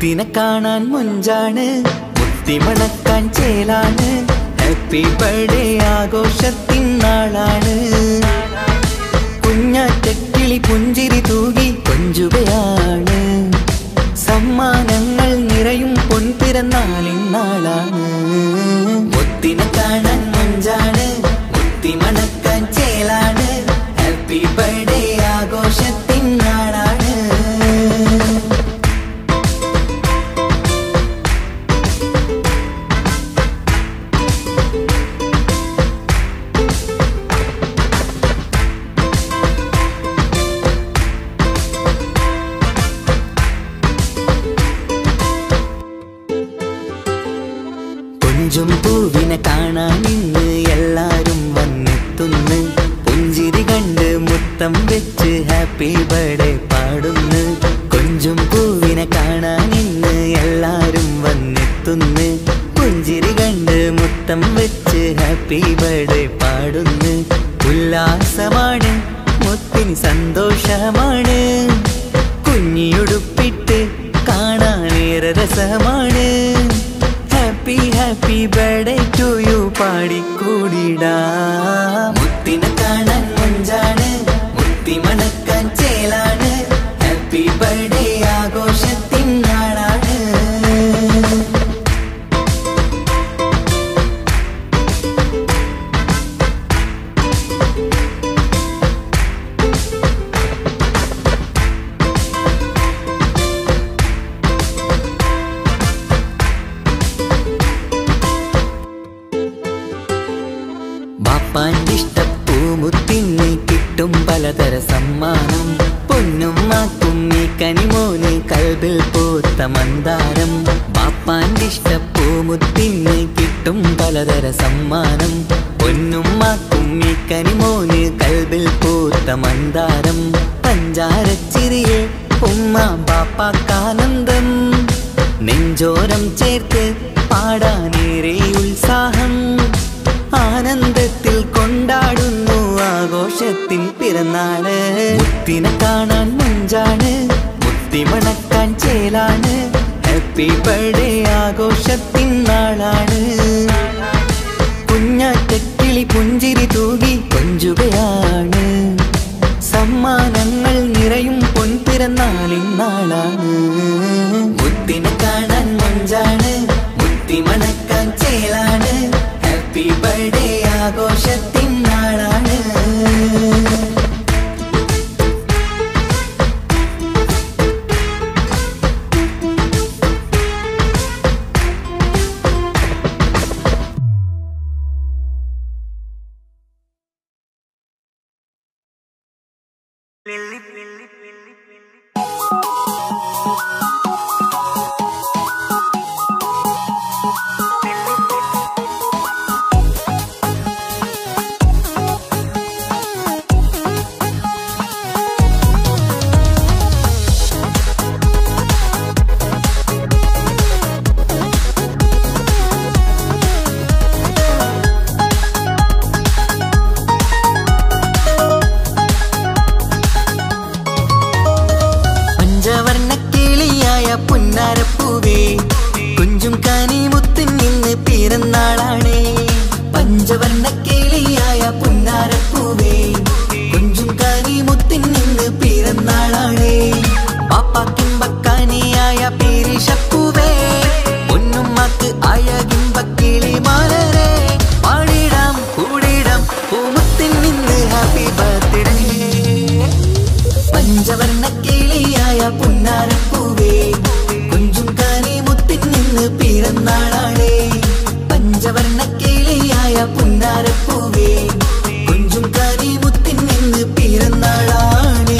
മുത്തിനെ കാണാൻ മുഞ്ചാണ് മുത്തിമണക്കാൻ ചേലാണ് happy birthday ആഘോഷത്തിൻ നാളാണ് കുഞ്ഞാറ്റക്കിളി പുഞ്ചിരി തൂകി കൊഞ്ചുകയാണ് സമ്മാനങ്ങൾ നിറയും പൊൻപിറന്നാളിൻ നാളാണ് മുത്തിനെ കാണാൻ മുഞ്ചാണ് മുത്തിമണക്കാൻ ചേലാണ് ഹാപ്പി ബർത്ത്ഡേ ആഘോഷത്തിൻ നാളാണ് കൊഞ്ചും പൂവിനെ കാണാൻ ഇന്ന് എല്ലാരും വന്നെത്തുന്നു പുഞ്ചിരി കണ്ട് മുത്തം വെച്ച് ഹാപ്പി ബർത്ത്ഡേ പാടുന്നു കൊഞ്ചും പൂവിനെ കാണാൻ ഇന്ന് എല്ലാരും വന്നെത്തുന്നു പുഞ്ചിരി കണ്ട് മുത്തം വെച്ച് ഹാപ്പി ബർത്ത്ഡേ പാടുന്നു ഉല്ലാസമാണ് മുത്തിന് സന്തോഷമാണ് കുഞ്ഞിയുടുപ്പിട്ട് കാണാനേറെ രസമാണ് happy happy birthday to you പാടിക്കൂടിടാ മുത്തിനെ കാണാൻ മുഞ്ചാണ് മുത്തി മണക്കാൻ ചേലാണ് ഹാപ്പി ബർത്ത്ഡേ ആഘോഷത്തിൻ നാളാണ് ബാപ്പാന്റെ ഇഷ്ടപ്പൂമുത്തിന് കിട്ടും പലതര സമ്മാനം പൊന്നും മാക്കും ഈ കനിമോന് കൽബിൽ പൂത്ത മന്ദാരം ബാപ്പാന്റെ ഇഷ്ടപ്പൂമുത്തിന് കിട്ടും പലതര സമ്മാനം പൊന്നും മാക്കും ഈ കനിമോന് കൽബിൽ പൂത്ത മന്ദാരം പഞ്ചാരച്ചിരിയെ ഉമ്മ ബാപ്പാക്കാനന്ദം നെഞ്ചോരം ചേർത്ത് പാടാനേറെ ഉത്സാഹം ആനന്ദത്തിൽ കൊണ്ടാടുന്നു ആഘോഷത്തിൻ പിറന്നാള് മുത്തിനെ കാണാൻ മുഞ്ചാണ് മുത്തി മണക്കാൻ ചേലാണ് ഹാപ്പി ബർത്ത്ഡേ ആഘോഷത്തിൻ നാളാണ് കുഞ്ഞാറ്റക്കിളി പുഞ്ചിരി തൂകി കൊഞ്ചുകയാണ് സമ്മാനങ്ങൾ നിറയും പൊൻപിറന്നാളിൻ നാളാണ് മുത്തിനെ കാണാൻ മഞ്ചാണ് മുത്തി മണക്കാൻ ചേലാണ് ഹാപ്പി ബർത്ത്ഡേ ആഘോഷത്തിൻ നാളാണ് പഞ്ചവർണ്ണ കിളിയായ പുന്നാരപ്പൂവേ കുഞ്ചും കനിമുത്തിൻ നിന്ന് പിറന്നാളാണേ പഞ്ചവർണ്ണ കിളിയായ പുന്നാരപ്പൂവേ കുഞ്ചും കനിമുത്തിൻ നിന്ന് പിറന്നാളാണേ പാപ്പാക്കിമ്പക്കാനിയായ പേരിഷപ്പൂവേ പൊന്നുമ്മക്ക് അഴകിമ്പക്കിളി മാലരേ പാടിടാം കൂടിടാം പൂമുത്തിൻ നിന്ന് ഹാപ്പി ബർത്ത്ഡേ പഞ്ചവർണ്ണ കിളിയായ പുന്നാരപ്പൂവേ കുഞ്ചും കാനി മുത്തിൻ നിന്ന് പിറന്നാളാണേ പഞ്ചവർണ്ണ കിളിയായ പുന്നാരപ്പൂവേ കുഞ്ചും കാനി മുത്തിൻ നിന്ന് പിറന്നാളാണേ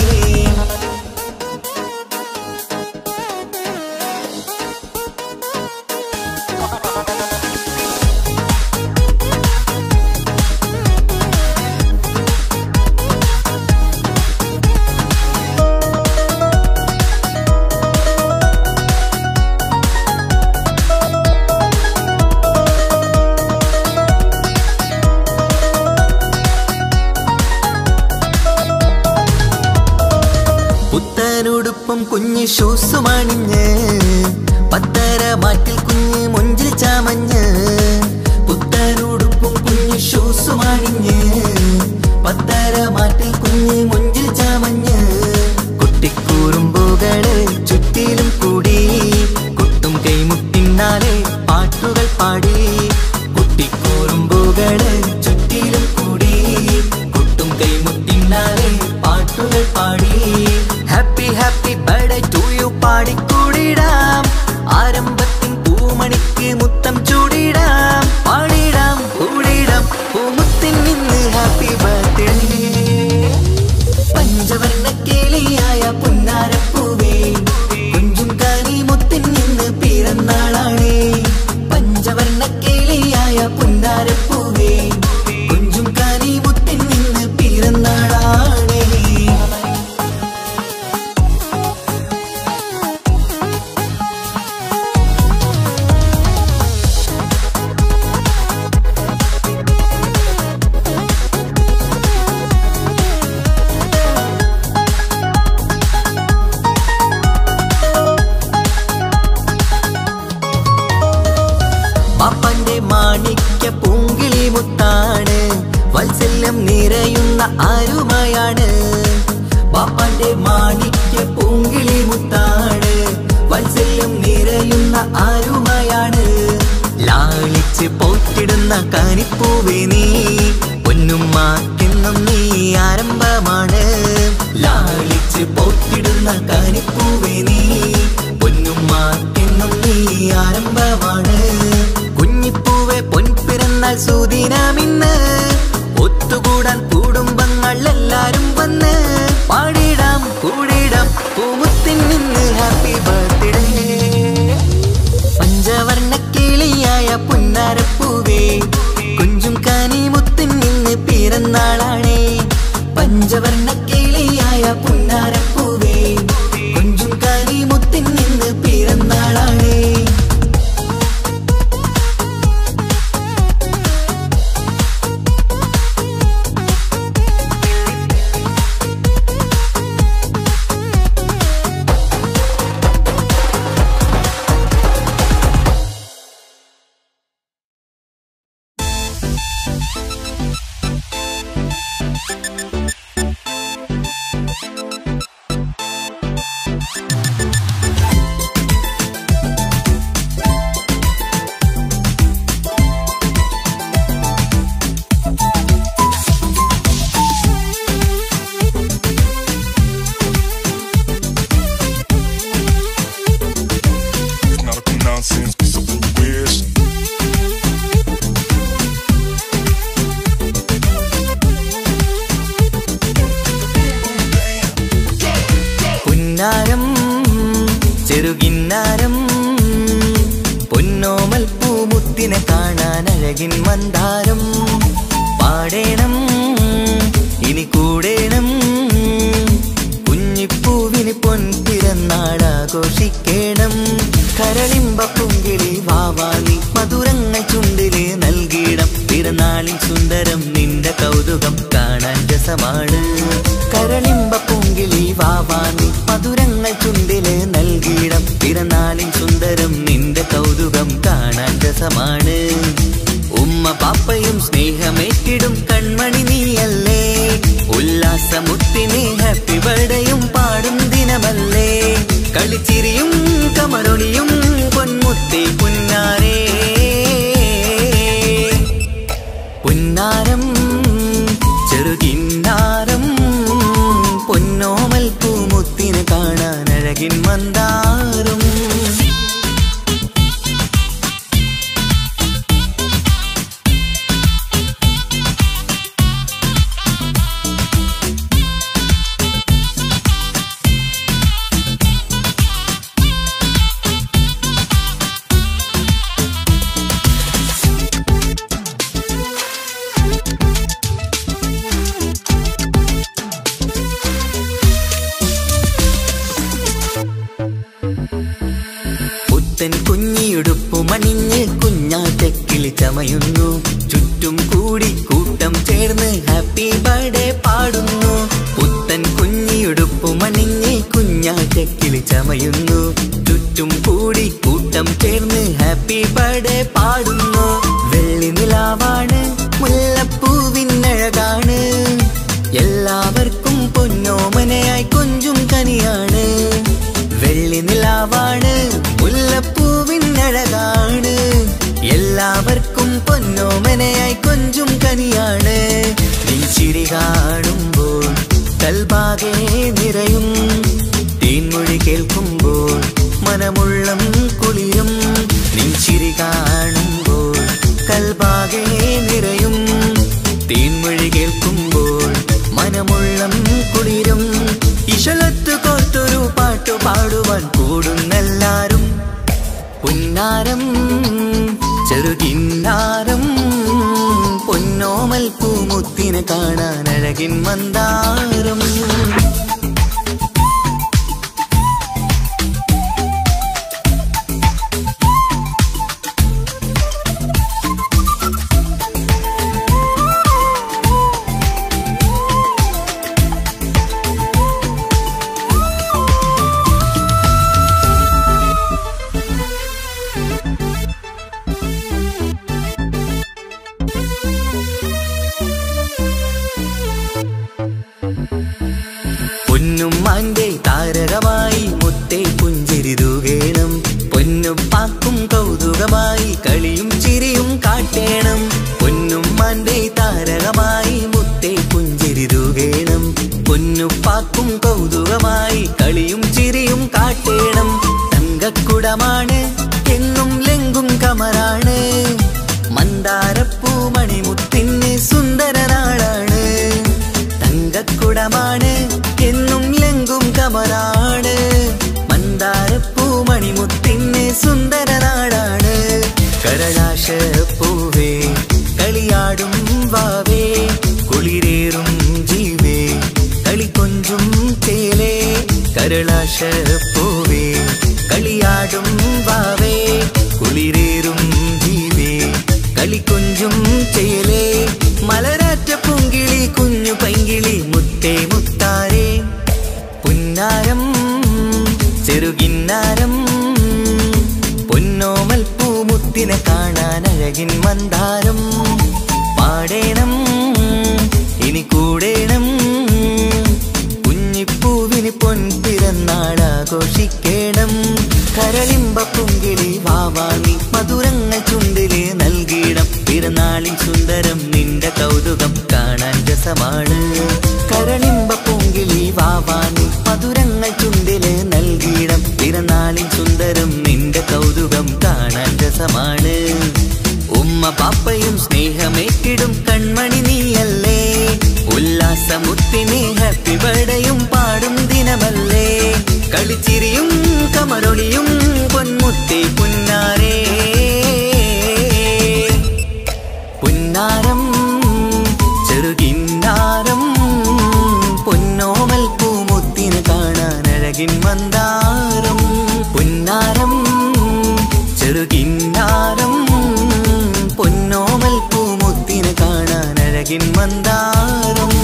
പുത്തനുടുപ്പും കുഞ്ഞു ഷൂസുമണിഞ്ഞ് പത്തര മാറ്റിൽ കുഞ്ഞ് മൊഞ്ചിൽ ചാമഞ്ഞ് പുത്തനുടുപ്പും കുഞ്ഞ് ഷൂസും അണിഞ്ഞ് പത്തര മാറ്റിൽ കുഞ്ഞ് മൊഞ്ചിൽ ചാമഞ്ഞ് കുട്ടിക്കൂറുമ്പുകള് ചുറ്റിലും കൂടി കുട്ടും കൈമുട്ടിന്നാലെ പാട്ടുകൾ പാടി കുട്ടിക്കൂറുമ്പുകള് ചുറ്റിലും കൂടി കുട്ടും കൈമുട്ടിന്നാലെ പാട്ടുകൾ പാടി happy happy birthday to you പാടിക്കൂടിടാം ആരംഭത്തിൻ പൂമണിക്ക് മുത്തം ചൂടിടാം പാടിടാം കൂടിടാം പൂമുത്തിൻ നിന്ന് ഹാപ്പി ബർത്ത്ഡേ പഞ്ചവർണ്ണ കേളിയായ പുന്നാരപ്പൂവേ കുഞ്ചും കാനി മുത്തിൻ നിന്ന് പിറന്നാളാണേ പഞ്ചവർണ്ണ കേളിയായ പുന്നാരപ്പൂവേ കുഞ്ചും കാനി മുത്തിൻ നിന്ന് പിറന്നാളാണേ പാപ്പന്റെ മാണിക്യ പൂങ്കിളി മുത്താണ് വത്സല്യം നിറയുന്ന ആരുമായാണ് പാപ്പന്റെ മാണിക്യ പൂങ്കിളി മുത്താണ് വത്സല്യം നിറയുന്ന ആരുമായാണ് ലാളിച്ച് പോറ്റിടുന്ന കാനിപ്പൂവേ നീ പൊന്നുമാക്കെന്നും നീ ആരംഭമാണ് ലാളിച്ച് പോറ്റിടുന്ന കാനിപ്പൂവേ നീ പൊന്നുമാക്കെന്നും നീ ആരംഭമാണ് കുഞ്ഞിപ്പൂവെ പൊൻപിറന്നാൽ സുദിനമിന്ന് ഒത്തുകൂടാൻ കുടുംബങ്ങൾ എല്ലാരും വന്ന് പാടിടാം കൂടിടാം പൂമുത്തിൻ നിന്ന് ഹാപ്പി ബർത്ത്ഡേ പഞ്ചവർണ്ണ കിളിയായ പുന്നാരപ്പൂവേ കുഞ്ചും കാനി മുത്തിൻ നിന്ന് പിറന്നാളാണേ പഞ്ചവർണ്ണ കിളിയായ പുന്നാരപ്പൂവേ കുഞ്ചും കാനി മുത്തിൻ നിന്ന് പിറന്നാളാണേ It's not a nonsense, be something you wish. പുന്നാരം ചെറുകിന്നാരം പൊന്നോമൽ പൂമുത്തിനെ കാണാൻ അഴകിൻ മന്ദാരം പാടേണം ഇനി കൂടേണം കുഞ്ഞിപ്പൂവിന് പൊൻപിറന്നാളാഘോഷിക്കേണം കരളിമ്പ പുങ്കിളി വാവാനി മധുരങ്ങൾ ചുണ്ടില് നൽകിയിടം പിറന്നാളിൻ സുന്ദരം നിന്റെ കൗതുകം കാണാൻ രസമാണ് കരളിമ്പ പുങ്കിളി വാവാനി മധുരങ്ങൾ ചുണ്ടില് നൽകിയിടം പിറന്നാളിൻ സുന്ദരം നിന്റെ കൗതുകം കാണാൻ രസമാണ് ഉമ്മ പാപ്പയും സ്നേഹമേറ്റിടും കൺമണി നീയല്ലേ ഉല്ലാസമുത്തിനെ ഹാപ്പി ബർത്ത്ഡേയും പാടും ദിനമല്ലേ കളിച്ചിരിയും കമറൊളിയും പൊന്മുത്തി പുന്നാരേ പുന്നാരം ചെറുകിന്നാരം പൊന്നോമൽ പൂമുത്തിനെ കാണാൻ അഴകിൻ മന്ദാരം പുത്തൻ കുഞ്ഞിയുടുപ്പുമണിഞ്ഞ് കുഞ്ഞാറ്റക്കിളി ചമയുന്നു ചുറ്റും കൂടി കൂട്ടം ചേർന്ന് ഹാപ്പി ബർത്ത്ഡേ പാടുന്നു പുത്തൻ കുഞ്ഞിയുടുപ്പുമണിഞ്ഞ് കുഞ്ഞാറ്റക്കിളി ചമയുന്നു ചുറ്റും കൂടി കൂട്ടം കിളിപടെ പാടുന്നു വെള്ളി നിലാവാണ് മുല്ലപ്പൂവിനഴകാണ് എല്ലാവർക്കും പൊന്നോമനയായി കൊഞ്ചും കനിയാണ് വെള്ളി നിലാവാണ് മുല്ലപ്പൂവിനഴകാണ് എല്ലാവർക്കും പൊന്നോമനയായി കൊഞ്ചും കനിയാണ് ചിരി കാണുമ്പോൾ കൽബാകെ നിറയും തേൻമൊഴി കേൾക്കുമ്പോൾ മനമുള്ളം കുളിരും ചിരി കാണുമ്പോൾ കൽബാകെ നിറയും തേൻമൊഴി കേൾക്കുമ്പോൾ മനമുള്ളം കുളിരും ഇശലത്ത് കോർത്തൊരു പാട്ടു പാടുവാൻ കൂടുന്നെല്ലാരും പുന്നാരം ചെറുകിന്നാരം പൊന്നോമൽ പൂമുത്തിനെ കാണാൻ അഴകിൻ മന്ദാരം പൊന്നുമ്മാന്റെ താരകമായി മുത്തേ പുഞ്ചിരി തൂകേണം പൊന്നുപ്പാക്കും കൗതുകമായി കളിയും ചിരിയും കാട്ടേണം പൊന്നുമ്മാന്റെ താരകമായി മുത്തേ പുഞ്ചിരി തൂകേണം പൊന്നുപ്പാക്കും കൗതുകമായി കളിയും ചിരിയും കാട്ടേണം തങ്കക്കുടമാണ് എന്നും ലെങ്കും കമറാണ് മന്ദാരപ്പൂ മണിമുത്തിന് സുന്ദര നാളാണ് തങ്കക്കുടമാണ് എന്നും ലെങ്കും കമറാണ് മന്ദാരപ്പൂ മണിമുത്തിന് സുന്ദര നാടാണ് കരലാശ പൂവേ കളിയാടും വാവേ കുളിരേറും ജീവേ കളിക്കൊഞ്ചും തേലേ കരളാശ പൂവേ കളിയാടും വാവേ കുളിരേറും ജീവേ കളിക്കൊഞ്ചും ചേലേ മലരാറ്റ പൂങ്കിളി കുഞ്ഞു പൈങ്കിളി മുത്തേ മുത്താരേ പുന്നാരം ചെറുകിന്നാരം പൊന്നോമൽ പൂമുത്തിനെ കാണാൻ അഴകിൻ മന്ദാരം പാടേണം ഇനി കൂടേണം കുഞ്ഞിപ്പൂവിന് പൊൻപിറന്നാളാഘോഷിക്കേണം കരളിമ്പ പുങ്കിളി വാവാങ്ങി മധുരങ്ങൾ ചുണ്ടില് നൽകിയിടം പിറന്നാളിൻ സുന്ദരം നിന്റെ കൗതുകം കാണാൻ രസമാണ് കരളിമ്പ പൂങ്കിളി വാവാങ്ങി മധുരങ്ങൾ ചുണ്ടില് നൽകിയിടം പിറന്നാളിൻ സുന്ദരം നിന്റെ കൗതുകം കാണാൻ രസമാണ് ഉമ്മ പാപ്പയും സ്നേഹമേറ്റിടും കൺമണി നീയല്ലേ ഉല്ലാസമുത്തിനെ ഹാപ്പി ബർഡേയും പാടും ദിനമല്ലേ കളിച്ചിരിയും കമറൊളിയും പൊന്മുത്തി പുന്നാരേ പുന്നാരം ചെറുകിന്നാരം പൊന്നോമൽ പൂമുത്തിന് കാണാൻ അഴകിൻ മന്ദാരം പുന്നാരം ചെറുകിന്നാരം പൊന്നോമൽ പൂമുത്തിന് കാണാൻ അഴകിൻ മന്ദാരം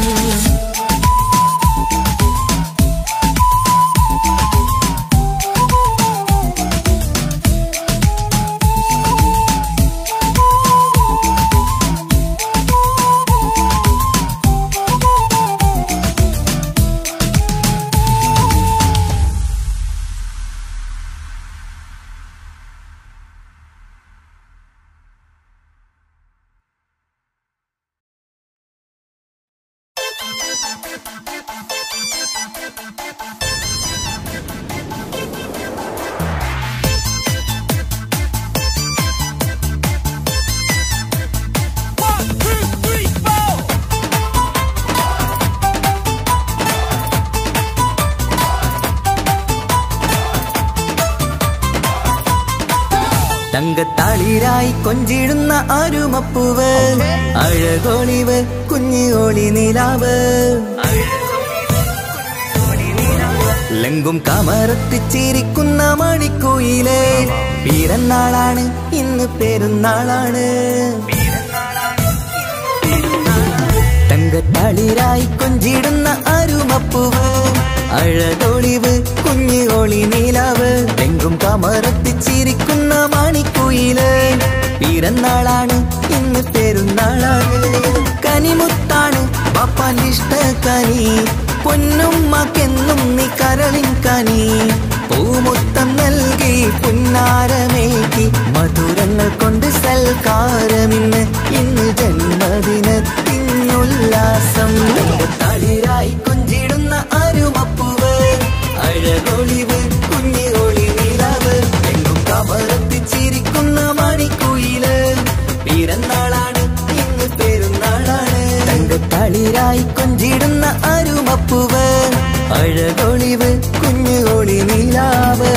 തങ്കത്താളിരായി കൊഞ്ചിടുന്ന അരുമപ്പൂവ് അഴകോളിവ് കുഞ്ഞിയോളി നിലാവ് ലങ്കും കമറത്തിച്ചിരിക്കുന്ന മണിക്കോയിലെ പിറന്നാളാണ് ഇന്ന് പെരുന്നാളാണ് തങ്കത്താളിരായി കൊഞ്ചിടുന്ന അരുമപ്പൂവ് അഴതൊളിവ് കുഞ്ഞിയോളി നീലാവ് എങ്കും കമറത്തിച്ചിരിക്കുന്ന മാണിക്കുയില് പിറന്നാളാണ് ഇന്ന് പെരുന്നാളാണ് കനിമുത്താണ് പപ്പാന്റെ ഇഷ്ട കനി പൊന്നുമ്മക്കെന്നും നീ കരളിൻ കനി പൂമുത്തം നൽകി പുന്നാരമേകി മധുരങ്ങൾ കൊണ്ട് സൽക്കാരമിന്ന് ഇന്ന് ജന്മദിനത്തിനുല്ലാസം തളിരായി കൊഞ്ചിടുന്ന അരുമപ്പൂവ് അഴകൊളിവ് കുഞ്ഞിയൊളി നിലവ് എങ്ങും കമറത്തിച്ചിരിക്കുന്ന മണിക്കുയില് പിറന്നാളാണ് ഇന്ന് പെരുന്നാളാണ് തങ്ക തളിരായി കൊഞ്ചിടുന്ന അരുമപ്പൂവ് അഴകൊളിവ് കുഞ്ഞുകൊളി നിലാവ്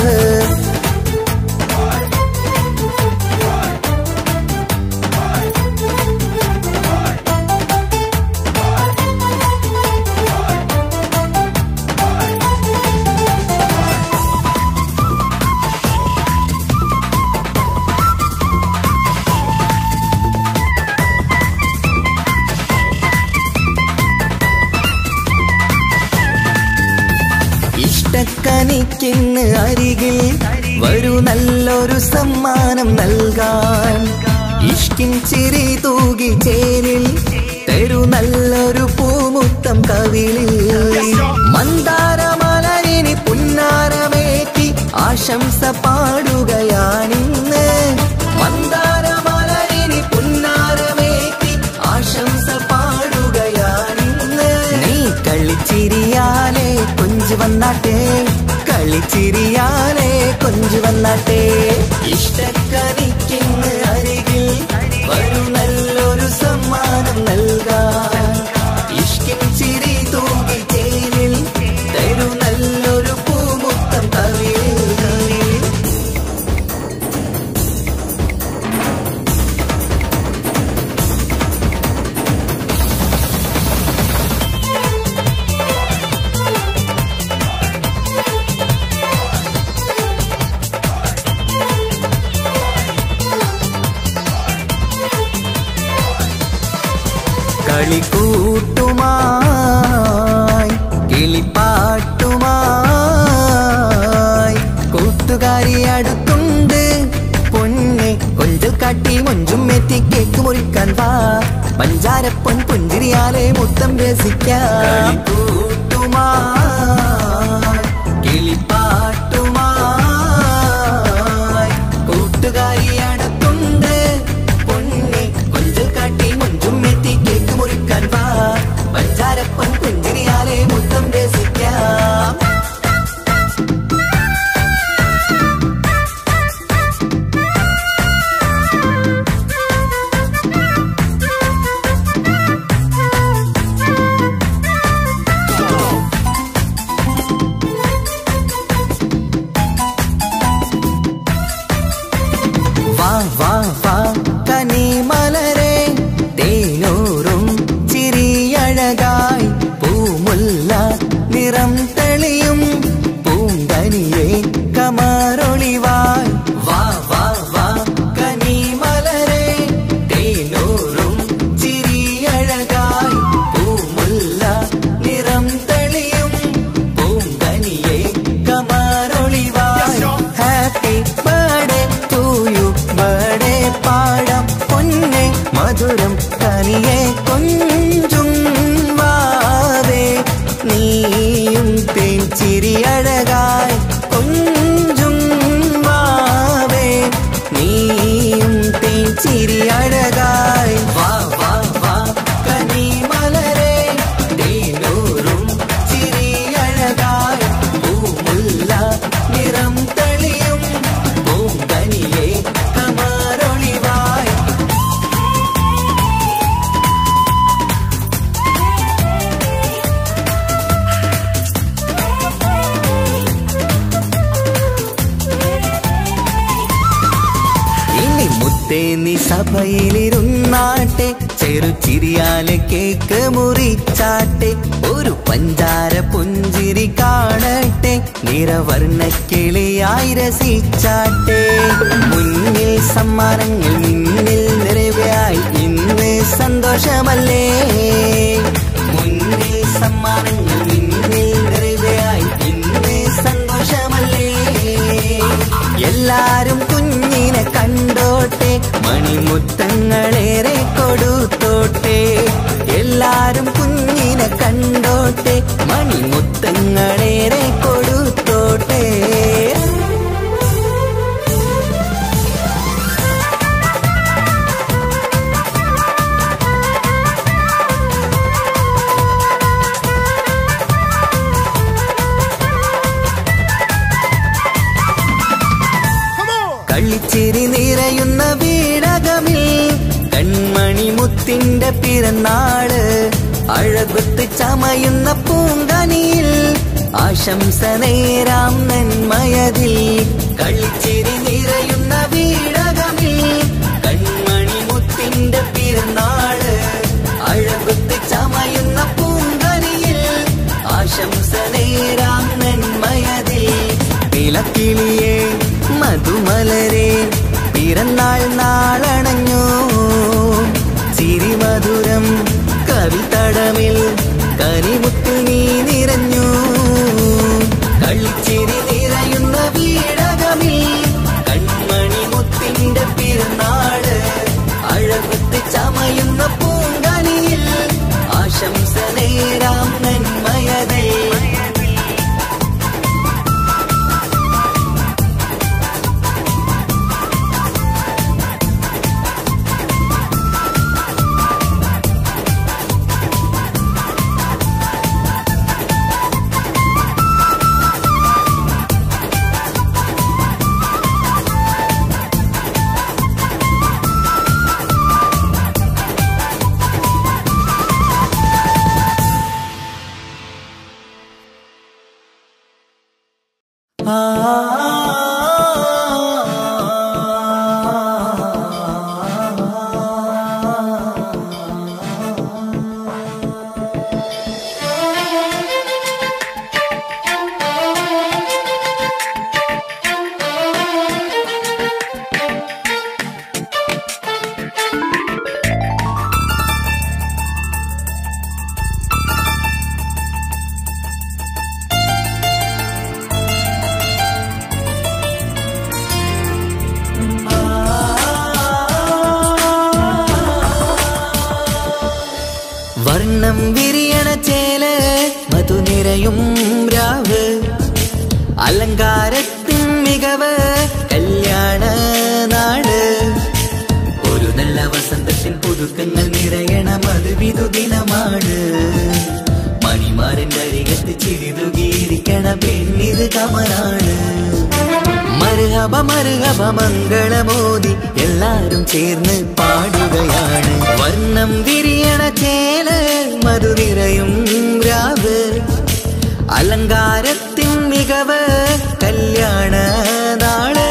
ഇഷ്ടക്കനിക്കിന്ന് അരികിൽ വരൂ നല്ലൊരു സമ്മാനം നൽകാൻ ഇഷ്കിൻ ചിരി തൂകി ചേരിൽ തരൂ നല്ലൊരു പൂമുത്തം കവിളിൽ മന്ദാരമലരിനി പുന്നാരമേറ്റി ആശംസ പാടുകയാണിന്ന് മന്ദാരമലരിനി പുന്നാരമേറ്റി ആശംസ പാടുകയാണിന്ന് നീ കളിച്ചിരിയാലേ കൊഞ്ചു വന്നാട്ടെ കളിച്ചിരിയാലേ കൊഞ്ചു വന്നാട്ടെ ഇഷ്ടക്കനിക്കിന്ന് അരികിൽ വരൂ നല്ലൊരു സമ്മാനം നൽകാൻ ഇഷ്കിൻ ചിരി തൂകി ചേലിൽ തരൂ നല്ലൊരു പൂമുത്തം കവിളിൽ കളിക്കൂട്ടുമായി കിളിപ്പാട്ടുമായി കൂട്ടുകാരി അടുത്തുണ്ട് പൊന്നെ കൊഞ്ചൽ കാട്ടി മൊഞ്ചും എത്തി കേക്ക് മുറിക്കാൻ വാ പഞ്ചാരപ്പൊൻ പുഞ്ചിരിയാലെ മുത്തം രസിക്കാം കിളിപ്പാട്ടുമായി കൂട്ടുകാരി അടുത്തുണ്ട് പൊന്നെ കൊഞ്ചൽ കാട്ടി മൊഞ്ചും എത്തി കേക്ക് മുറിക്കാൻ വാ പഞ്ചാരപ്പൊൻ പുഞ്ചിരിയാലെ മുത്തം രസിക്കാം വാ വാ വാ കനിമലരെ തേനൂറും ചിരിയഴകായി പൂമുല്ല നിറം തെളിയും പൂങ്കനിയെ കമാറൊളിവായി വാ വാ വാ കനിമലരെ തേനൂറും ചിരിയഴകായി പൂമുല്ല നിറം തെളിയും പൂങ്കനിയെ കമാറൊളിവായി happy birthday to you birthday പാടാം പൊന്നെ മധുരം കനിയെ കൊഞ്ചും വാവേ നീയും തേൻ ചിരി അഴകായി കൊഞ്ചും വാവേ നീയും തേൻ ചിരി അഴകായി വാ വാ വാ കനിമലരെ തേനൂറും ചിരി അഴകായി പൂമുല്ല നിറം തെളിയും പൂങ്കനിയെ കമാറൊളിവായി ഇനി മുത്തേ നീ സഭയിലിരുന്നാട്ടെ ചെറുചിരിയാലെ കേക്ക് മുറിച്ചാട്ടെ ഒരു പഞ്ചാര പുഞ്ചിരി കാണട്ടെ നിറവർണ്ണ കിളിയായി രസിച്ചാട്ടെ മുന്നിൽ സമ്മാനങ്ങൾ നിന്നിൽ നിറവായി ഇന്ന് സന്തോഷമല്ലേ മുന്നിൽ സമ്മാനങ്ങൾ നിന്നിൽ നിറവായി ഇന്ന് സന്തോഷമല്ലേ മുത്തിന്റെ പിറന്നാള് അഴകുത്ത് ചമയുന്ന പൂങ്കനിയിൽ ആശംസ നേരാം നന്മയതിൽ കളിച്ചിരി നിറയുന്ന വീടകമിൽ കൺമണി മുത്തിന്റെ പിറന്നാള് അഴകുത്ത് ചമയുന്ന പൂങ്കനിയിൽ ആശംസ നേരാം നന്മയതിൽ നിലക്കിളിയെ മധുമലരെ പിറന്നാൾ നാളണഞ്ഞു ചിരിമധുരം കവിതടമിൽ കനിമുത്തിൽ നീ നിറഞ്ഞു കളിച്ചിരി നിറയുന്ന വീടകമിൽ കൺമണി മുത്തിന്റെ പിറന്നാള് അഴകുത്ത് ചമയുന്ന പൂങ്കനിയിൽ ആശംസ നേരാം നന്മയതേ വർണ്ണം വിരിയണ ചേല് മധു നിറയും രാവ് അലങ്കാരത്തിൻ മികവ് കല്യാണ നാട് ഒരു നല്ല വസന്തത്തിൽ പുതുക്കങ്ങൾ നിറയണ മധുവിധു ദിനമാണ് മണിമാരന്റെ അരികത്ത് ചിരിതുകീരിക്കണ പെണ്ണിത് കമലാണ് മരുഹബ മരുഹബ മംഗളമോദി എല്ലാരും ചേർന്ന് പാടുകയാണ് വർണ്ണം വിരിയണ ചേല് മധുനിറയും രാവ് അലങ്കാരത്തിൻ മികവ് കല്യാണ നാള്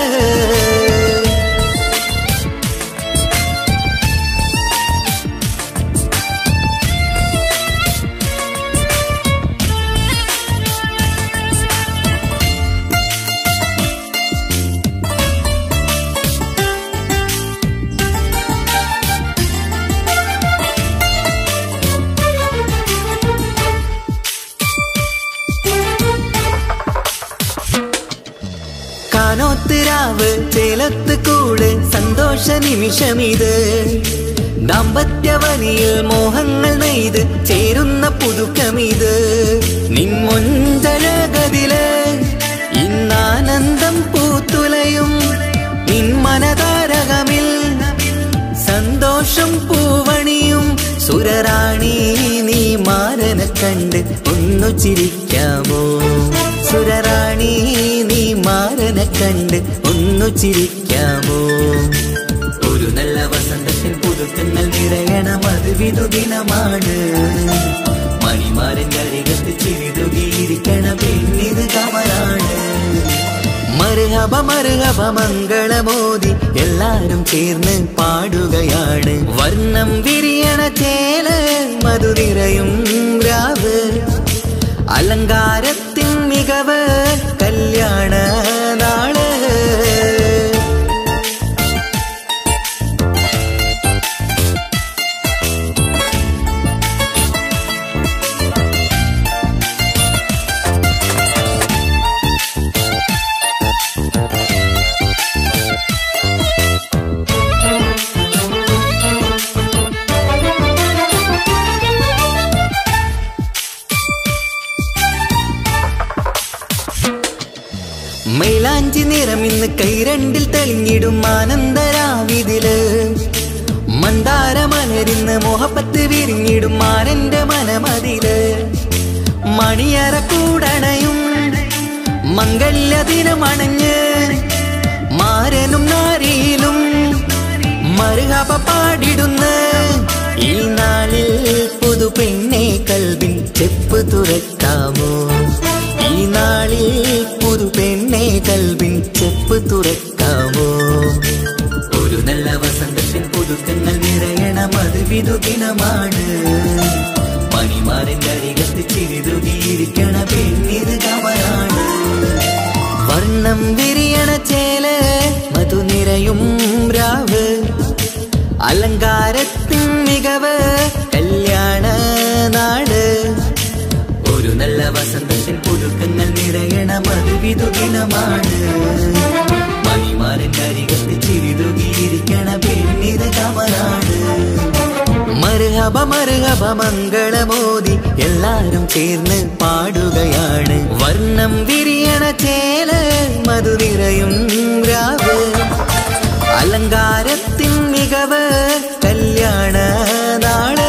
കാനോത്തിരാവ് ചേലത്ത് കൂട് സന്തോഷ നിമിഷമിത് ദാമ്പത്യവനിയിൽ മോഹങ്ങൾ നെയ്ത് ചേരുന്ന പുതുക്കമിത് നിൻമൊഞ്ചഴകതില് ഇന്നാനന്ദം പൂത്തുലയും നിൻ മനതാരകമിൽ സന്തോഷം പൂവണിയും സുരറാണി നീ മാരനെ കണ്ട് ഒന്നു ചിരിക്കാമോ സുരറാണി നീ മാരനെ കണ്ട് ഒന്നു ചിരിക്കാമോ ഒരു നല്ല വസന്തത്തിൽ പുതുക്കങ്ങൾ നിറയണം അത് വിധുദിനമാണ് മണിമാരന്റെ അരികത്ത് ചിരിതുകീരിക്കണ പെണ്ണിത് കമലാണ് മരുഹബ മരുഹബ മംഗളമോദി എല്ലാരും ചേർന്ന് പാടുകയാണ് വർണ്ണം വിരിയണ ചേല് മധുനിറയും രാവ് അലങ്കാരത്തിൻ മികവ് കല്യാണ നാള് മൈലാഞ്ചി നിറമിന്ന് കൈരണ്ടിൽ തെളിഞ്ഞിടും ആനന്ദരാവിതില് മന്ദാര മലരിന്ന് മോഹപ്പത്ത് വിരിഞ്ഞിടും മാനന്റെ മനമതില് മണിയറ കൂടണയും മംഗല്യ ദിനമണഞ്ഞ് മാരനും നാരിയിലും മറുകപ പാടിടുന്ന ഈ നാളിൽ പുതു പെണ്ണെ കൽവിൻ ചെപ്പ് തുറക്കാമോ ഈ നാളിൽ പുതു പെണ്ണെ കൽവിൻ ചെപ്പ് തുറക്കാമോ ഒരു നല്ല വസന്തത്തിൽ പുതുക്കങ്ങൾ നിറയണം അത് വിധുദിനമാണ് മണിമാറിന്റെ അരികത്ത് ചിരിതുകിയിരിക്കണ പെണ്ണിത് കമലാണ് വർണ്ണം വിരിയണ ചേല് മധു നിറയും രാവ് അലങ്കാരത്തിൻ മികവ് കല്യാണ നാട് ഒരു നല്ല വസന്തത്തിൽ പുതുക്കങ്ങൾ നിറയണ മധു വിധുദിനമാണ് മണിമാറിന്റെ അരികത്ത് ചിരിതുകിയിരിക്കണ പെണ്ണിത് കമലാണ് മറുഹബ മറുഹബ മംഗളമോദി എല്ലാരും ചേർന്ന് പാടുകയാണ് വർണ്ണം വിരിയണ ചേല് മധുനിറയും രാവ് അലങ്കാരത്തിൻ മികവ് കല്യാണ നാള്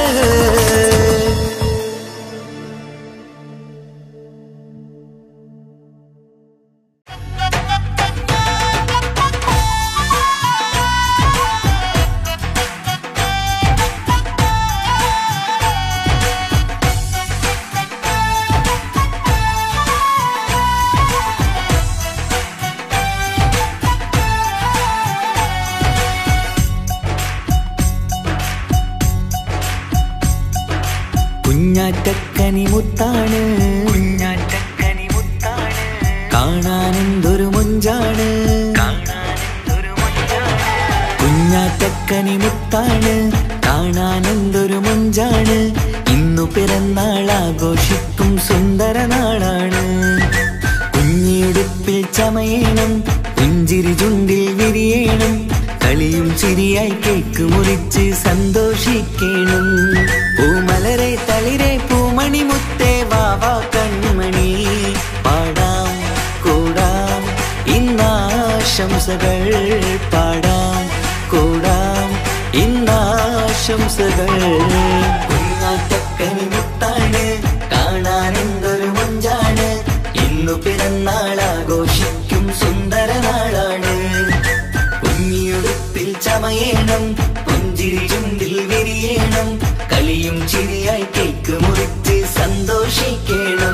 കുഞ്ഞാറ്റക്കനി മുത്താണ് കുഞ്ഞാറ്റക്കനി മുത്താണ് കാണാനെന്തൊരു മൊഞ്ചാണ് കുഞ്ഞാറ്റക്കനി മുത്താണ് കാണാനെന്തൊരു മൊഞ്ചാണ് ഇന്നു പിറന്നാൾ ആഘോഷിക്കും സുന്ദര നാളാണ് കുഞ്ഞിടുപ്പിൽ ചമയണം പുഞ്ചിരി ചുണ്ടിൽ വിരിയണം കളിയും ചിരിയായി കേക്ക് മുറിച്ച് സന്തോഷിക്കണം പൂമലരെ തളിരെ പൂമണി മുത്തേ വാവാ കൺമണി പാടാം കൂടാം ഇന്നാശംസകൾ പാടാം കൂടാം ഇന്നാശംസകൾ കുഞ്ഞാറ്റക്കനി മുത്താണ് കാണാൻ എന്തൊരു മഞ്ചാണ് ഇന്നു പിറന്നാൾ ആഘോഷിക്കും സുന്ദര നാളാണ് കുഞ്ഞിയുടുപ്പിൽ ചമയേണം പുഞ്ചിരി ചുണ്ടിൽ വിരിയണം കളിയും ചിരിയായി കേക്ക് മുറിച്ച് സന്തോഷിക്കണം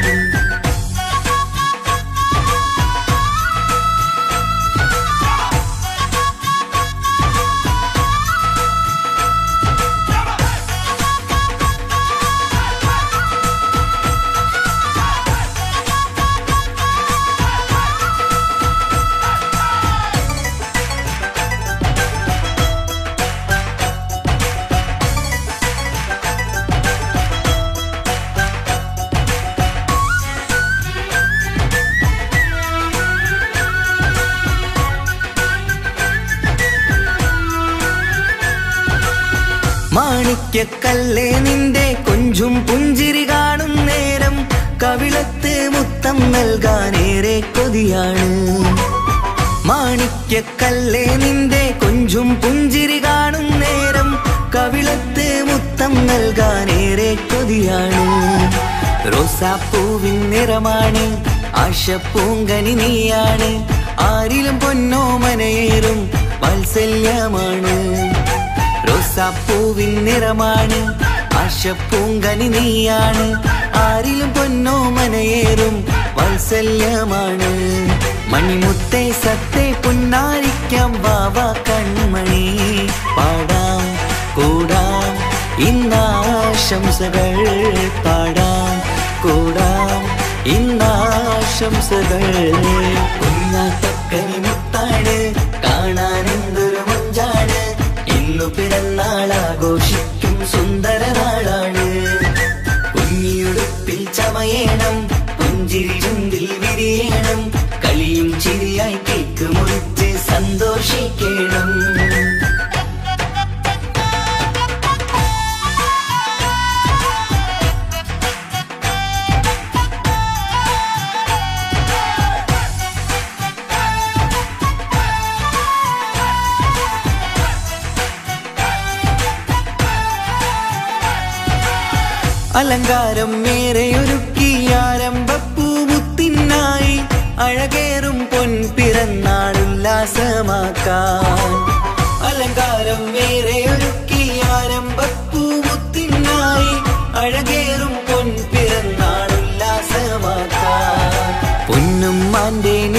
മാണിക്യക്കല്ലേ നിന്റെ കൊഞ്ചും പുഞ്ചിരി കാണും നേരം കവിളത്ത് മുത്തം നൽകാനേറെ കൊതിയാണ് മാണിക്യക്കല്ലേ നിന്റെ കൊഞ്ചും പുഞ്ചിരി കാണും നേരം കവിളത്ത് മുത്തം നൽകാനേറെ കൊതിയാണ് റോസാപ്പൂവിൻ നിറമാണ് ആശപ്പൂങ്കനി നീയാണ് ആരിലും പൊന്നോമനയേറും വാത്സല്യമാണ് റോസാപ്പൂവിൻ നിറമാണ് ആശപ്പൂങ്കനി നീയാണ് ആരിലും പൊന്നോമനയേറും വാത്സല്യമാണ് മണിമുത്തേ സത്തേ പുന്നാരിക്കാം വാവ കൺമണി പാടാം കൂടാം ഇന്നാശംസകൾ പാടാം കൂടാം ഇന്നാശംസകൾ കുഞ്ഞാത്തക്കനി മുത്താണ് കാണാൻ എന്തൊരു മഞ്ചാണ് ഇന്നു പിറന്നാൾ ആഘോഷിക്കും സുന്ദര നാളാണ് കുഞ്ഞിയുടുപ്പിൽ ചമയേണം പുഞ്ചിരി ചുണ്ടിൽ വിരിയണം കളിയും ചിരിയായി കേക്ക് മുറിച്ച് സന്തോഷിക്കണം അലങ്കാരം മേരെയൊരുക്കി ആരംഭപ്പൂമുത്തിനായി അഴകേറും പൊൻപിറന്നാളുല്ലാസമാക്കാൻ അലങ്കാരം മേരെയൊരുക്കി ആരംഭപ്പൂ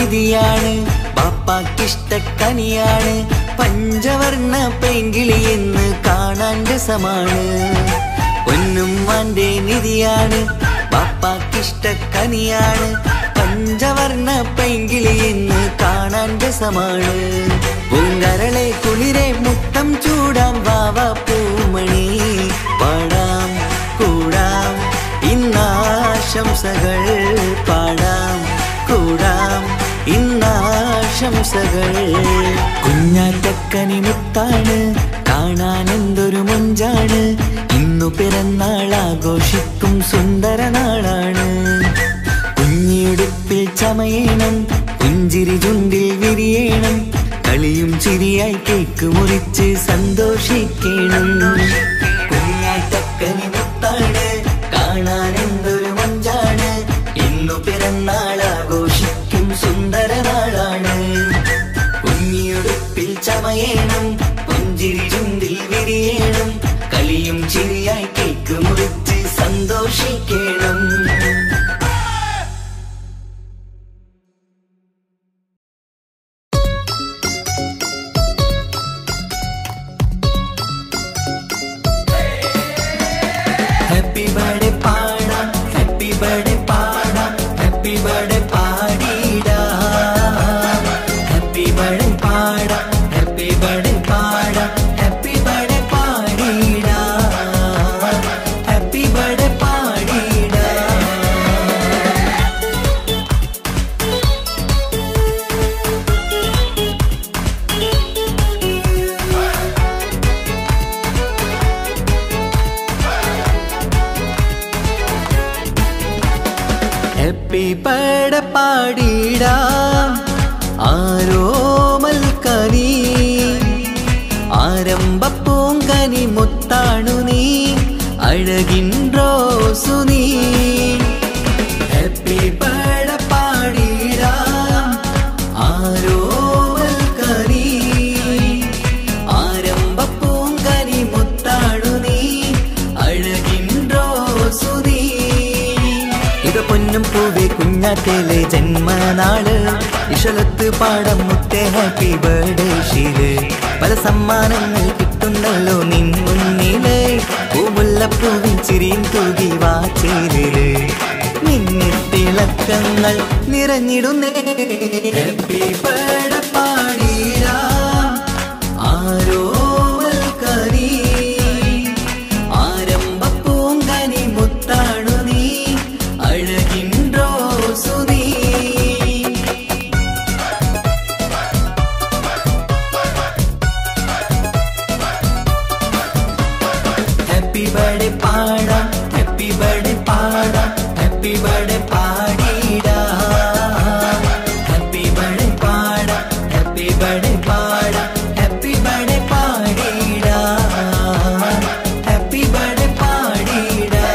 നിധിയാണ് ബാപ്പാക്കിഷ്ടക്കനിയാണ് പഞ്ചവർണ്ണ പെങ്കിളി എന്ന് കാണാൻ രസമാണ് പൊന്നുമ്മാന്റെ നിധിയാണ് ബാപ്പാക്കിഷ്ടക്കനിയാണ് പഞ്ചവർണ്ണ പെങ്കിളി എന്ന് കാണാൻ രസമാണ് പൂങ്കരളെ കുളിരെ മുത്തം ചൂടാം വാവ പൂമണി പാടാം കൂടാം ഇന്നാശംസകൾ പാടാം കൂടാം ഇന്നാശംസകൾ കുഞ്ഞാറ്റക്കനി മുത്താണ് കാണാൻ എന്തൊരു മൊഞ്ചാണ് ഇന്നു പിറന്നാൾ ആഘോഷിക്കും സുന്ദര നാളാണ് കുഞ്ഞിടുപ്പിൽ ചമയണം പുഞ്ചിരി ചുണ്ടിൽ വിരിയണം കളിയും ചിരിയായി കേക്ക് മുറിച്ച് സന്തോഷിക്കണം കുഞ്ഞാറ്റക്കനി മുത്താണ് കാണാൻ എന്തൊരു മഞ്ചാണ് ഇന്നു പിറന്നാൾ ആഘോഷിക്കും സുന്ദര നാളാണ് കുഞ്ഞിയുടുപ്പിൽ ചമയണം പുഞ്ചിരി ചുണ്ടിൽ വിരിയണം കളിയും ചിരിയായി കേക്ക് മുറിച്ച് സന്തോഷിക്കണം ഹാപ്പി ബർത്ത്ഡേ പാടാം ഹാപ്പി ബർത്ത്ഡേ പാടാം ഹാപ്പി ബർത്ത്ഡേ പാടിടാം ഹാപ്പി ബർത്ത്ഡേ പാടാം ഹാപ്പി ബർത്ത്ഡേ പാടാം ഹാപ്പി ബർത്ത്ഡേ പാടിടാം ഹാപ്പി ബർത്ത്ഡേ പാടിടാം ഹാപ്പി ബർത്ത്ഡേ പാടിടാം ആരോമൽ കനി ആരംഭപ്പൂങ്കനി മുത്താണു നീ അഴകിൻ റോസു നീ ഹാപ്പി ബർത്ത്ഡേ പാടിടാം ആരോമൽ കനി ആരംഭപ്പൂങ്കനി മുത്താണു നീ അഴകിൻ റോസു നീ ഇത് പൊന്നും പൂവേ കുഞ്ഞാറ്റേലെ ജന്മനാള് ഇഷലത്ത് പാടം മുത്തേ ഹാപ്പി ബർത്ത്ഡേ ഷീല് പല സമ്മാനങ്ങൾ കിട്ടുന്നല്ലോ നിൻ മുന്നില് പൂമുല്ലപ്പൂവിൻ ചിരിയും തൂകി വാച്ചേരില് മിന്നിത്തിളക്കങ്ങൾ നിറഞ്ഞിടുന്നേ ഹാപ്പി ബർത്ത്ഡേ പാടിടാം ആരോമൽ കരീ ആരംഭപ്പൂങ്കനി മുത്താണു നീ അഴകിൻ റോസു നീ ഹാപ്പി ബർത്ത്ഡേ പാടാം ഹാപ്പി ബർത്ത്ഡേ പാടാം ഹാപ്പി ബർത്ത്ഡേ പാടിടാം ഹാപ്പി ബർത്ത്ഡേ പാടാം ഹാപ്പി ബർത്ത്ഡേ പാടാം ഹാപ്പി ബർത്ത്ഡേ പാടിടാം ഹാപ്പി ബർത്ത്ഡേ പാടിടാം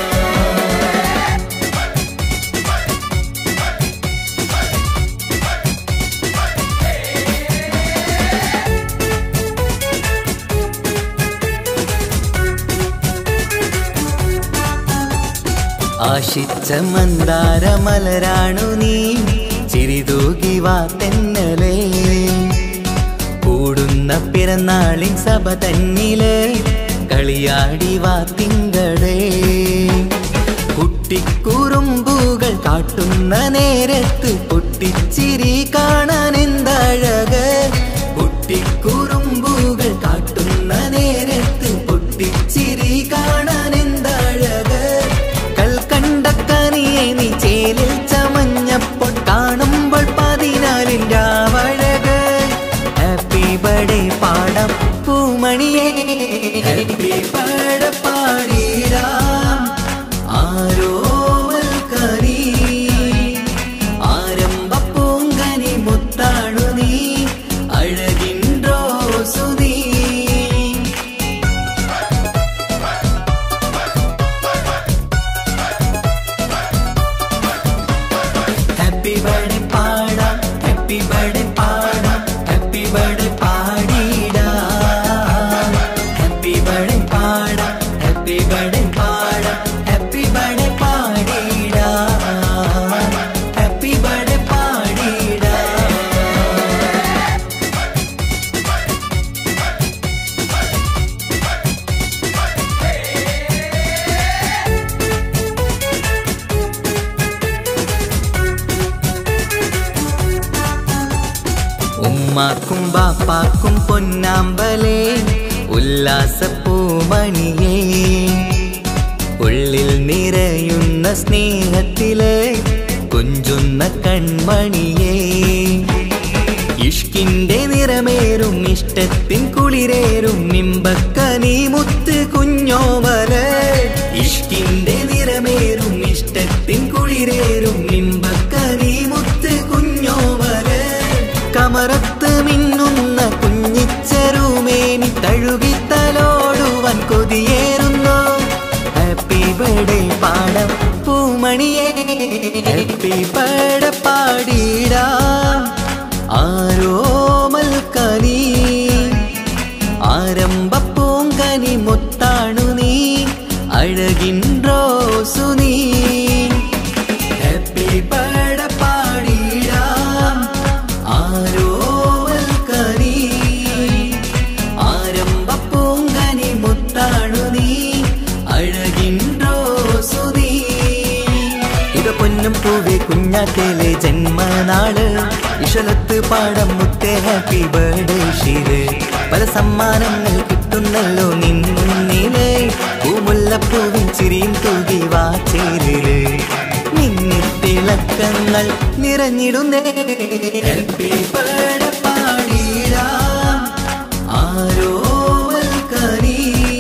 ആശിച്ച മന്ദാര മലരാണു നീ ചിരിതൂകി വാ തെന്നലേ കൂടുന്ന പിറന്നാളിൻ സഭ തന്നില് കളിയാടി വാ തിങ്കളേ കുട്ടിക്കുറുമ്പുകൾ കാട്ടുന്ന നേരത്ത് പൊട്ടിച്ചിരി കാണാൻ എന്തഴക് കുട്ടിക്കുറുമ്പുകൾ കാട്ടുന്ന നേരത്ത് പൊട്ടിച്ചിരി കാണാൻ എന്തഴക് കൽക്കണ്ടക്കനിയെ നീ ചേലിൽ ചമഞ്ഞപ്പോൾ കാണുമ്പോൾ പതിനാലിൻ്റെ ആവഴക് ഹാപ്പി ബർത്ത്ഡേ പാടാം പൂമണിയെ ഹാപ്പി ബർത്ത്ഡേ പാടിടാം ആരോമൽ കരീ ആരംഭപ്പൂങ്കനി മുത്താണു നീ ഉമ്മാക്കും ബാപ്പാക്കും പൊന്നാമ്പലേ ഉല്ലാസപ്പൂമണിയേ ഉള്ളിൽ നിറയുന്ന സ്നേഹത്തില് കൊഞ്ചുന്ന കൺമണിയേ ഇഷ്കിന്റെ നിറമേറും ഇഷ്ടത്തിൻ കുളിരേറും നിമ്പക്കനി മുത്ത് കുഞ്ഞോമല് ഇഷ്കിന്റെ നിറമേറും ഇഷ്ടത്തിൻ കുളിരേറും നിമ്പക്കനി മുത്ത് കുഞ്ഞോമല് കമറത്ത് മിന്നുന്ന കുഞ്ഞിച്ചെറുമേനി തഴുകിത്തലോടുവാൻ കൊതിയേറുന്നു ഹാപ്പി ബർത്ത്ഡേ പാടം പൂമണിയേ ഹാപ്പി ബർത്ത്ഡേ പാടിടാ ആരോ മൽക്കനി ആരംഭ പൂങ്കനി മുത്താണു നീ അഴകിൻ റോസു നീ ഹാപ്പി ബർത്ത്ഡേ പാടിടാം ആരോ മൽക്കനി ആരംഭ പൂങ്കനി മുത്താണു നീ അഴകിൻ റോസു നീ ഇത് പൊന്നും പൂവേ കുഞ്ഞാറ്റേലെ ജന്മനാള് ഇഷലത്ത് പാടം മുത്തേ ഹാപ്പി ബർത്ത്ഡേ ഷീല് പല സമ്മാനങ്ങൾ കിട്ടുന്നല്ലോ നിന്നിലെ പൂമുല്ലപ്പൂവിൻ ചിരിയും തൂകി വാച്ചേരില് മിന്നിത്തിളക്കങ്ങൾ നിറഞ്ഞിടുന്നേ ഹാപ്പി ബർത്ത്ഡേ പാടിടാം ആരോ വൽക്കനി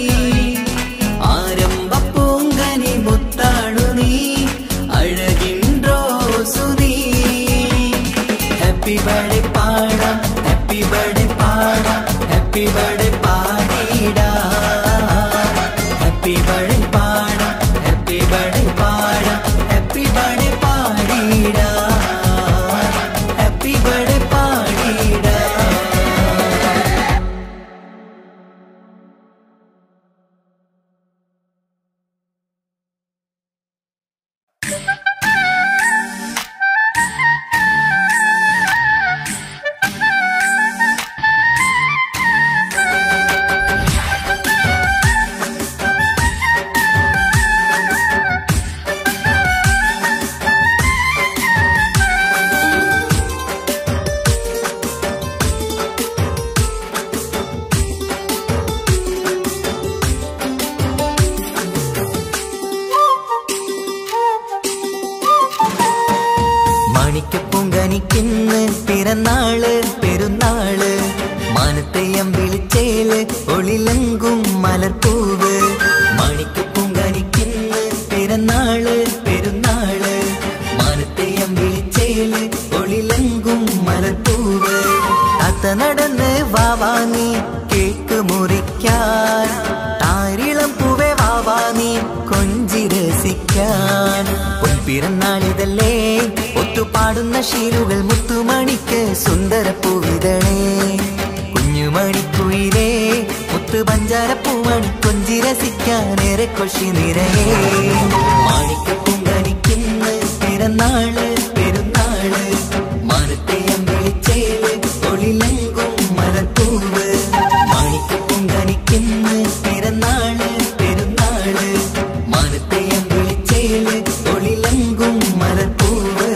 ആരംഭ പൂങ്കനി മുത്താണു നീ അഴകിൻ റോസു നീ ഹാപ്പി ബർത്ത്ഡേ പാടാം ഹാപ്പി ബർത്ത്ഡേ പാടാം ഹാപ്പി ബർത്ത്ഡേ പാടിടാ ഹാപ്പി ബർത്ത്ഡേ പാടാം ഹാപ്പി ബർത്ത്ഡേ പാടാം ഹാപ്പി ബർത്ത്ഡേ പാടിടാ ഹാപ്പി ബർത്ത്ഡേ പാടിടാ മാണിക്കപ്പൂങ്കനിക്കിന്ന് പിറന്നാള് പെരുന്നാള് മാനത്തെയം വിളിച്ചേല് ഒളിലങ്കും മലർപ്പൂവ് മാണിക്കപ്പൂങ്കനിക്കിന്ന് പിറന്നാള് പെരുന്നാള് മാനത്തെയം വിളിച്ചേല് ഒളിലങ്കും മലർപ്പൂവ് താത്ത നടന്ന് വാവാനി കേക്ക് മുറിക്കാൻ താരിളം പൂവേ വാവാനി കൊഞ്ചി രസിക്കാൻ പൊൻപിറന്നാളിതല്ലേ ഒത്തുപാടുന്ന ശീലുകൾ മുത്തുമണിക്ക് സുന്ദര പൂവിതളേ കുഞ്ഞുമണിക്കുയിലേ മുത്തു പഞ്ചാര പൂമണി കൊഞ്ചി രസിക്കാനേറെ കൊഷി നിറയേ മാണിക്കപ്പൂങ്കനിക്കുന്ന പിറന്നാള് പെരുന്നാള് മാനത്തെയം വിളിച്ചേല് ഒളിലങ്കും മലർപ്പൂവ് മാണിക്കപ്പൂങ്കനിക്കുന്ന പിറന്നാള് പെരുന്നാള് മാനത്തെയം വിളിച്ചേല് ഒളിലങ്കും മലർപ്പൂവ്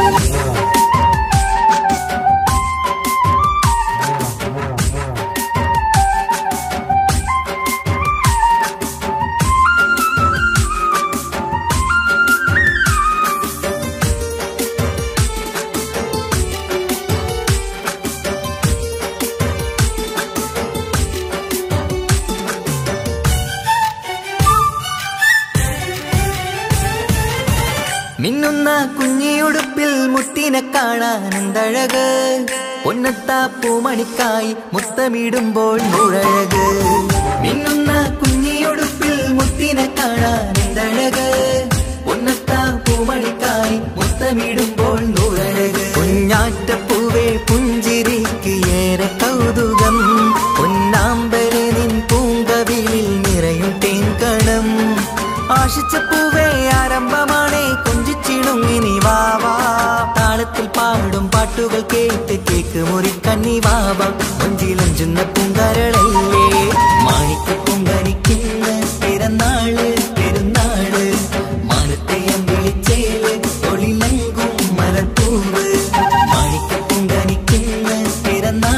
മിന്നുന്ന കുഞ്ഞിയുടുപ്പിൽ മുത്തിനെ കാണാൻ എന്തഴക് പൊന്നത്താ പൂമണിക്കായി മുത്തമിടുമ്പോൾ നൂഴഴക് മിന്നുന്ന കുഞ്ഞിയുടുപ്പിൽ മുത്തിനെ കാണാൻ എന്തഴക് പൊന്നത്താ പൂമണിക്കായി മുത്തമിടുമ്പോൾ നൂഴഴക് കുഞ്ഞാറ്റപ്പൂവേ പുഞ്ചിരിക്ക് ഏറെ കൗതുകം പൊന്നാമ്പരെ നിൻ പൂങ്കവിളിൽ നിറയും തേൻകണം ആശിച്ച പൂവേ ആരംഭമാണേ കൊഞ്ചിച്ചിടുങ്ങിനി വാവാ താളത്തിൽ പാടും പാട്ടുകൾ കേട്ട് കേക്ക് മുറി കന്നി വാവ കൊഞ്ചിലഞ്ചുന്ന പൂങ്കാരളല്ലേ മാണിക്ക പൂങ്കനിക്കുന്ന പിറന്നാള് പെരുന്നാള് മാനത്തെയം വിളിച്ചേല് ഒളിലങ്കും മലർപ്പൂവ് മാണിക്ക പൂങ്കനിക്കുന്ന പിറന്നാള്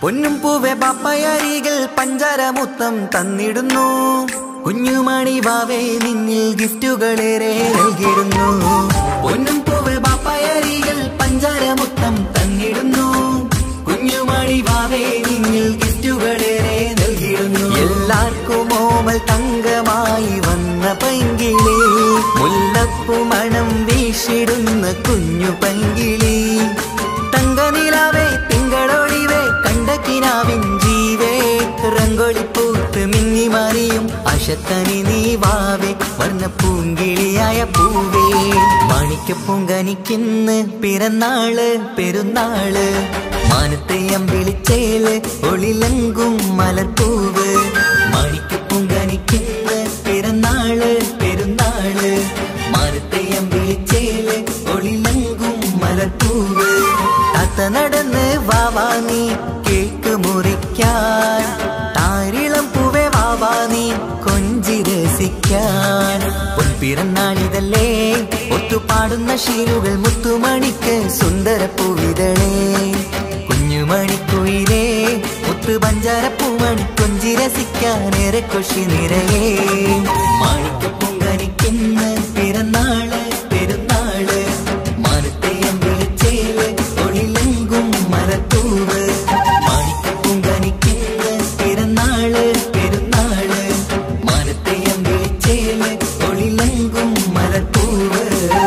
പൊന്നും പൂവെ പാപ്പയരികൾ പഞ്ചാരമുത്തം തന്നിടുന്നു കുഞ്ഞുമണി വാവേ നിന്നിൽ ഗിഫ്റ്റുകളേറെ നൽകിടുന്നു പൊന്നും പൂവെ പാപ്പയരികൾ പഞ്ചാരമുത്തം തന്നിടുന്നു കുഞ്ഞുമണി വാവേ നിന്നിൽ ഗിഫ്റ്റുകളേറെ നൽകിടുന്നു എല്ലാവർക്കും ഓമൽ തങ്കമായി വന്ന പൈങ്കിളി മുല്ലപ്പു മണം വീശിടുന്ന കുഞ്ഞു പൈങ്കിളി തങ്കനിലാവേ തിങ്കളൊളിവേ കണ്ടക്കിനാവിൻ ജീവേ റംഗോളിപ്പൂത്ത് മിന്നി മാറിയും അശത്തനി നീ വാവേ വർണ്ണ പൂങ്കിളിയായ പൂവേ മാണിക്ക പൂങ്കനിക്കിന്ന് പിറന്നാള് പെരുന്നാള് മാനത്തെയം വിളിച്ചേല് ഒളിലങ്കും മലർപ്പൂവ് മാണിക്ക പൂങ്കനിക്കിന്ന് പിറന്നാള് പെരുന്നാള് മാനത്തെയം വിളിച്ചേല് ഒളിലങ്കും മലർപ്പൂവ് താത്ത നടന്ന് വാവാ നീ കേക്ക് മുറിക്കാൻ താരിളം പൂവേ വാവാ നീ കൊഞ്ചി രസിക്കാൻ പൊൻപിറന്നാളിതല്ലേ ഒത്തുപാടുന്ന ശീലുകൾ മുത്തുമണിക്ക് സുന്ദര പൂവിതളേ കുഞ്ഞുമണിക്കുയിലേ മുത്തു പഞ്ചാര പൂമണി കൊഞ്ചി രസിക്കാനേറെ കൊഷി നിറയേ മാണിക്ക പൊങ്കനിക്കുന്ന പിറന്നാള് പെരുന്നാള് മാനത്തെയം വിളിച്ചേല് ഒളിലെങ്കും മരത്തൂവ് മാണിക്ക പൊങ്കനിക്കുന്ന പിറന്നാള് പെരുന്നാള് മാനത്തെയം വിളിച്ചേല് ഒളിലെങ്കും മരത്തൂവ്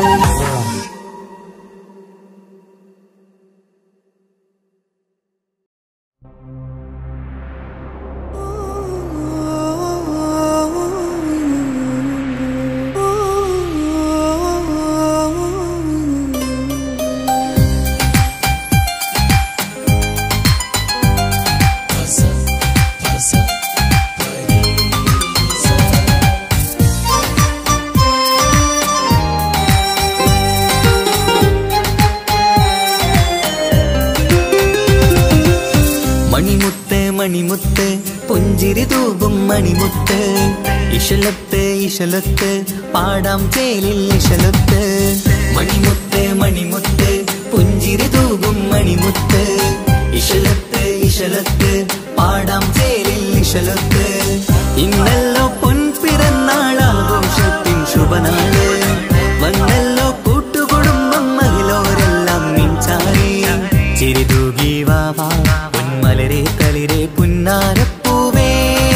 മണിമുത്ത് മണിമുത്ത് പുഞ്ചിരി തൂകും മണിമുത്ത് ഇശലത്ത് ഇശലത്ത് പാടാം ചേലിൽ ഇശലത്ത് മണിമുത്ത് മണിമുത്ത് പുഞ്ചിരി തൂകും മണിമുത്ത് ഇശലത്ത് ഇശലത്ത് പാടാം ചേലിൽ ഇശലത്ത് ഇന്നല്ലോ പൊൻപിറന്നാളാഘോഷത്തിൻ ശുഭനാള് വന്നല്ലോ കൂട്ടുകുടുംബം മഹിലോരെല്ലാം മിഞ്ചാരി ചിരിതൂകി വാവാ പൊന്മലരെ കളിരെ പുന്നാരപ്പൂവേ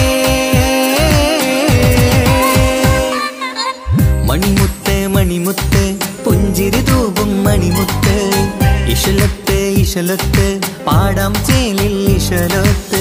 മണിമുത്ത് മണിമുത്ത് പുഞ്ചിരി തൂകും മണിമുത്ത് ഇശലത്ത് ഇശലത്ത് പാടാം ചേലിൽ ഇശലത്ത്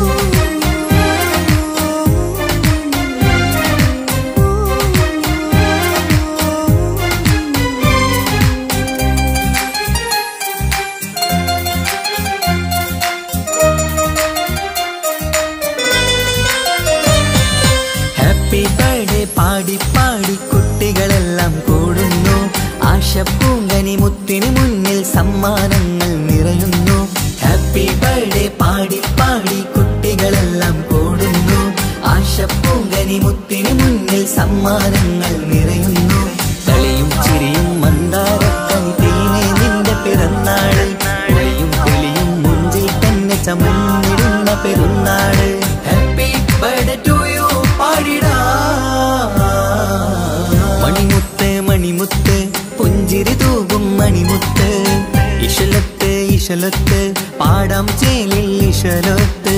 ഹാപ്പി ബർത്ത്ഡേ പാടി പാടി കുട്ടികളെല്ലാം കൂടുന്നു ആശപ്പൂങ്കനി മുത്തിന് മുന്നിൽ സമ്മാനങ്ങൾ നിറയുന്നു ഹാപ്പി ബർത്ത്ഡേ പാടി പാടി കുട്ടികളെല്ലാം കൂടുന്നു ആശപ്പൂങ്കനി മുത്തിന് മുന്നിൽ സമ്മാനങ്ങൾ നിറയുന്നു കളിയും ചിരിയും മന്ദാരക്കനി തേനെ നിന്റെ പിറന്നാള് ഒളിയും തെളിയും മുഞ്ചിൽ തന്നെ ചമഞ്ഞിടുന്ന പെരുന്നാള് ഹാപ്പി ബർത്ത്ഡേ ടു യു പാടിടാ മണിമുത്ത് മണിമുത്ത് പുഞ്ചിരി തൂകും മണിമുത്ത് ഇശലത്ത് ഇശലത്ത് പാടാം ചേലിൽ ഇശലത്ത്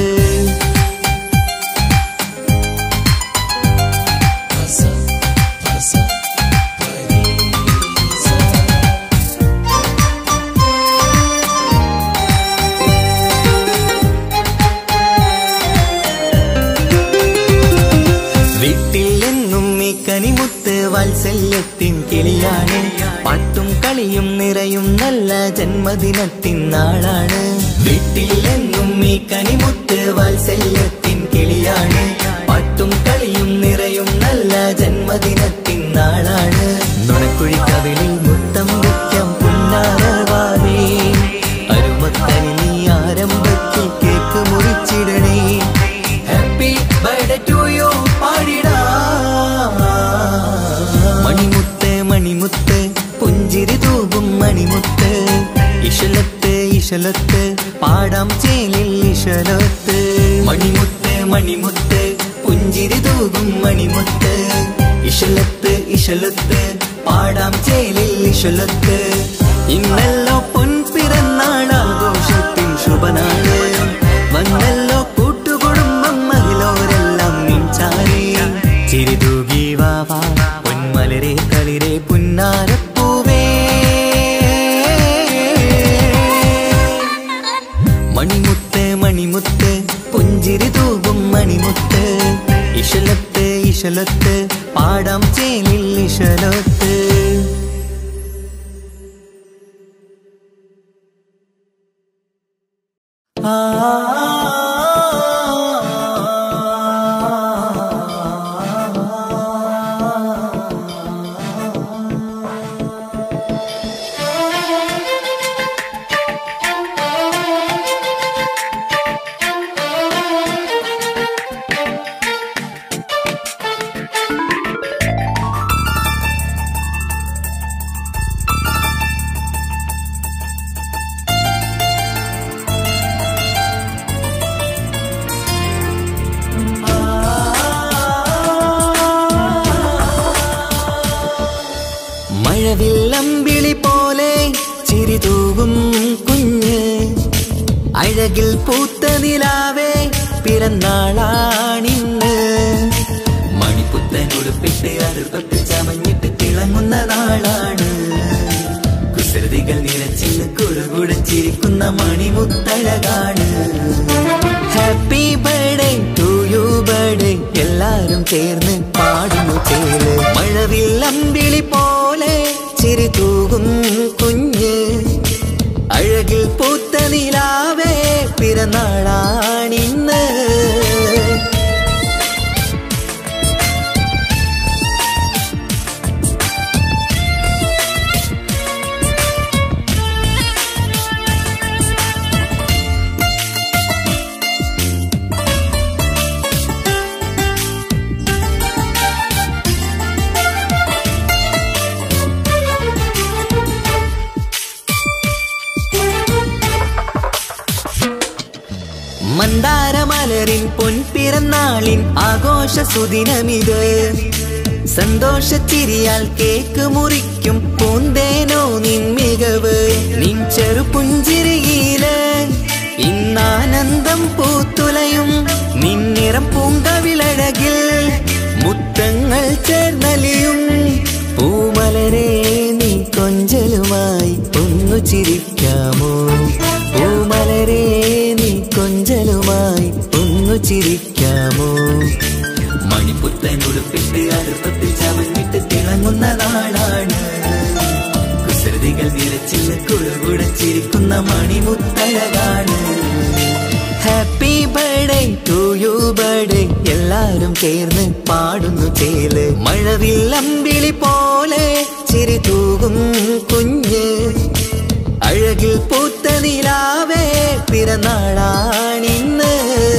വീട്ടിൽ എന്നും ഈ കനിമുത്ത് വാത്സല്യത്തിൻ കിളിയാണ് പാട്ടും കളിയും നിറയും നല്ല ജന്മദിനത്തിൻ നാളാണ് വീട്ടിൽ എന്നും ഈ കനിമുത്ത് വാത്സല്യത്തിൻ കിളിയാണ് പാട്ടും കളിയും നിറയും നല്ല ജന്മദിനത്തിൻ നാളാണ് നുണക്കുഴി കവിളിൽ മുത്തം വയ്ക്കാം പുന്നാരവാവേ അരുമക്കനി നീ ആരംഭത്തിൽ കേക്ക് മുറിച്ചിടണേ ഹാപ്പി ബർത്ത്ഡേ ടു യു പാടിടാ മണിമുത്ത് മണിമുത്ത് പുഞ്ചിരി തൂകും മണിമുത്ത് ഇശലത്ത് ഇശലത്ത് പാടാം ചേലിൽ ഇശലത്ത് മണിമുത്ത് മണിമുത്ത് പുഞ്ചിരി തൂകും മണിമുത്ത് ഇശലത്ത് ഇശലത്ത് പാടാം ചേലിൽ ഇശലത്ത് ഇന്നല്ലോ പൊൻപിറന്നാൾ ആഘോഷത്തിൻ ശുഭനാള് വന്നല്ലോ കൂട്ടുകുടുംബം മതിലോരെല്ലാം നിൻചാരി ചിരിതൂകി വാവാ പൊന്മലരെ കളിരെ പുന്നാരപ്പൂവേ മണിമുത്ത് മണിമുത്ത് പുഞ്ചിരി തൂകും മണിമുത്ത് ഇശലത്ത് ഇശലത്ത് പാടാം ചേലിൽ ഇശലത്ത് മഴവില്ലമ്പിളി പോലെ ചിരി തൂകും കുഞ്ഞ് അഴകിൽ പൂത്ത നിലാവേ പിറന്നാളാണിന്ന് മണിപ്പുത്തൻ ഉടുപ്പിട്ട് അറുപത്ത് ചമഞ്ഞിട്ട് തിളങ്ങുന്ന നാളാണ് കുസൃതികൾ നിറച്ചിന്ന് കുറുകുടച്ചിരിക്കുന്ന മണിമുത്തഴകാണ് happy birthday to you birthday എല്ലാരും ചേർന്ന് പാടുന്നു ചേല് മഴവില്ലമ്പിളി പോലെ ചിരി തൂകും കുഞ്ഞ് അഴകിൽ പൂത്ത നിലാവേ പിറന്നാളാണിന്ന് മന്ദാരമലരിൻ പൊൻപിറന്നാളിൻ ആഘോഷ സുദിനമിത് സന്തോഷച്ചിരിയാൽ കേക്ക് മുറിക്കും പൂന്തേനോ നിൻ മികവ് നിൻ ചെറുപുഞ്ചിരിയില് ഇന്നാനന്ദം പൂത്തുലയും നിന്നിറം പൂങ്കവിളഴകിൽ മുത്തങ്ങൾ ചേർന്നലിയും പൂമലരെ നീ കൊഞ്ചലുമായി ഒന്നു ചിരിക്കാമോ പൂമലരെ നീ കൊഞ്ചലുമായി ഒന്നു ചിരിക്കാമോ മണിപ്പുത്തൻ ഉടുപ്പിട്ട് അടുപ്പത്തിൽ ചമഞ്ഞിട്ട് തിളങ്ങുന്ന നാളാണ് കുസൃതികൾ നിറച്ചിന്ന് കുഴുകുടച്ചിരിക്കുന്ന മണിമുത്തഴകാണ് happy birthday to you birthday എല്ലാരും ചേർന്ന് പാടുന്നു ചേല് മഴവില്ലമ്പിളി പോലെ ചിരി തൂകും കുഞ്ഞ് അഴകിൽ പൂത്ത നിലാവേ പിറന്നാളാണിന്ന്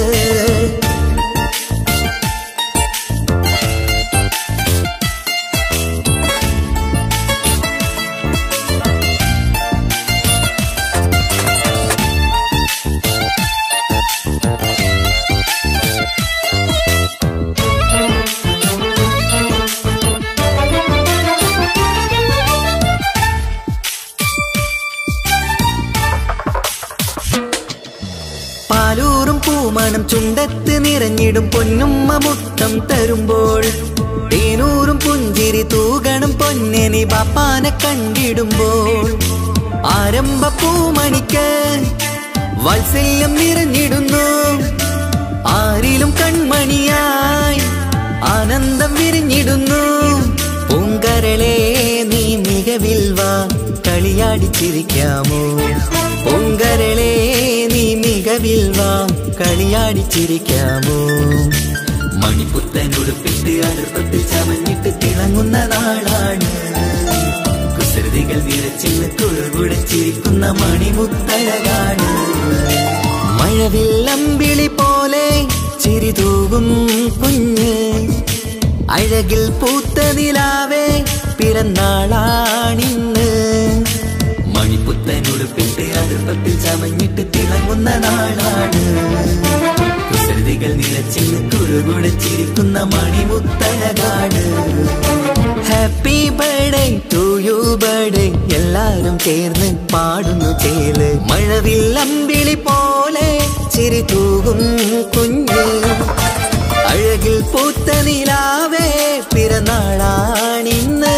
പാലൂറും പൂമണം ചുണ്ടത്ത് നിറഞ്ഞിടും പൊന്നുമ്മ മുത്തം തരുമ്പോൾ തേനൂറും പുഞ്ചിരി തൂകണം പൊന്നനി ബാപ്പാനെ കണ്ടിടുമ്പോൾ ആരംഭ പൂമണിക്ക് വാത്സല്യം നിറഞ്ഞിടുന്നു ആരിലും കൺമണിയായി ആനന്ദം വിരിഞ്ഞിടുന്നു പൂങ്കരളെ നീ മികവിൽ വാ കളിയാടിച്ചിരിക്കാമോ പൂങ്കരളെ നീ മികവിൽ വാ കളിയാടിച്ചിരിക്കാമോ മണിപ്പുത്തൻ ഉടുപ്പിട്ട് അടുപ്പത്തിൽ ചമഞ്ഞിട്ട് തിളങ്ങുന്ന നാളാണ് കുസൃതികൾ നിറച്ചിന്ന് കുഴുകുടച്ചിരിക്കുന്ന മണിമുത്തഴകാണ് മഴവില്ലമ്പിളി പോലെ ചിരി തൂകും കുഞ്ഞ് അഴകിൽ പൂത്ത നിലാവേ പിറന്നാളാണിന്ന് മണിപ്പുത്ത പുത്തനുടുപ്പിട്ട് അതിർപ്പത്തിൽ ചമഞ്ഞിട്ട് തിളങ്ങുന്ന നാളാണ് കുസൃതികൾ നിറച്ചിന്ന് കുറുകുടച്ചിരിക്കുന്ന മണിമുത്തഴകാട് happy birthday to you birthday എല്ലാരും ചേർന്ന് പാടുന്നു ചേല് മഴവിൽ അമ്പിളി പോലെ ചിരി തൂകും കുഞ്ഞ് അഴകിൽ പൂത്ത നിലാവേ പിറന്നാളാണിന്ന്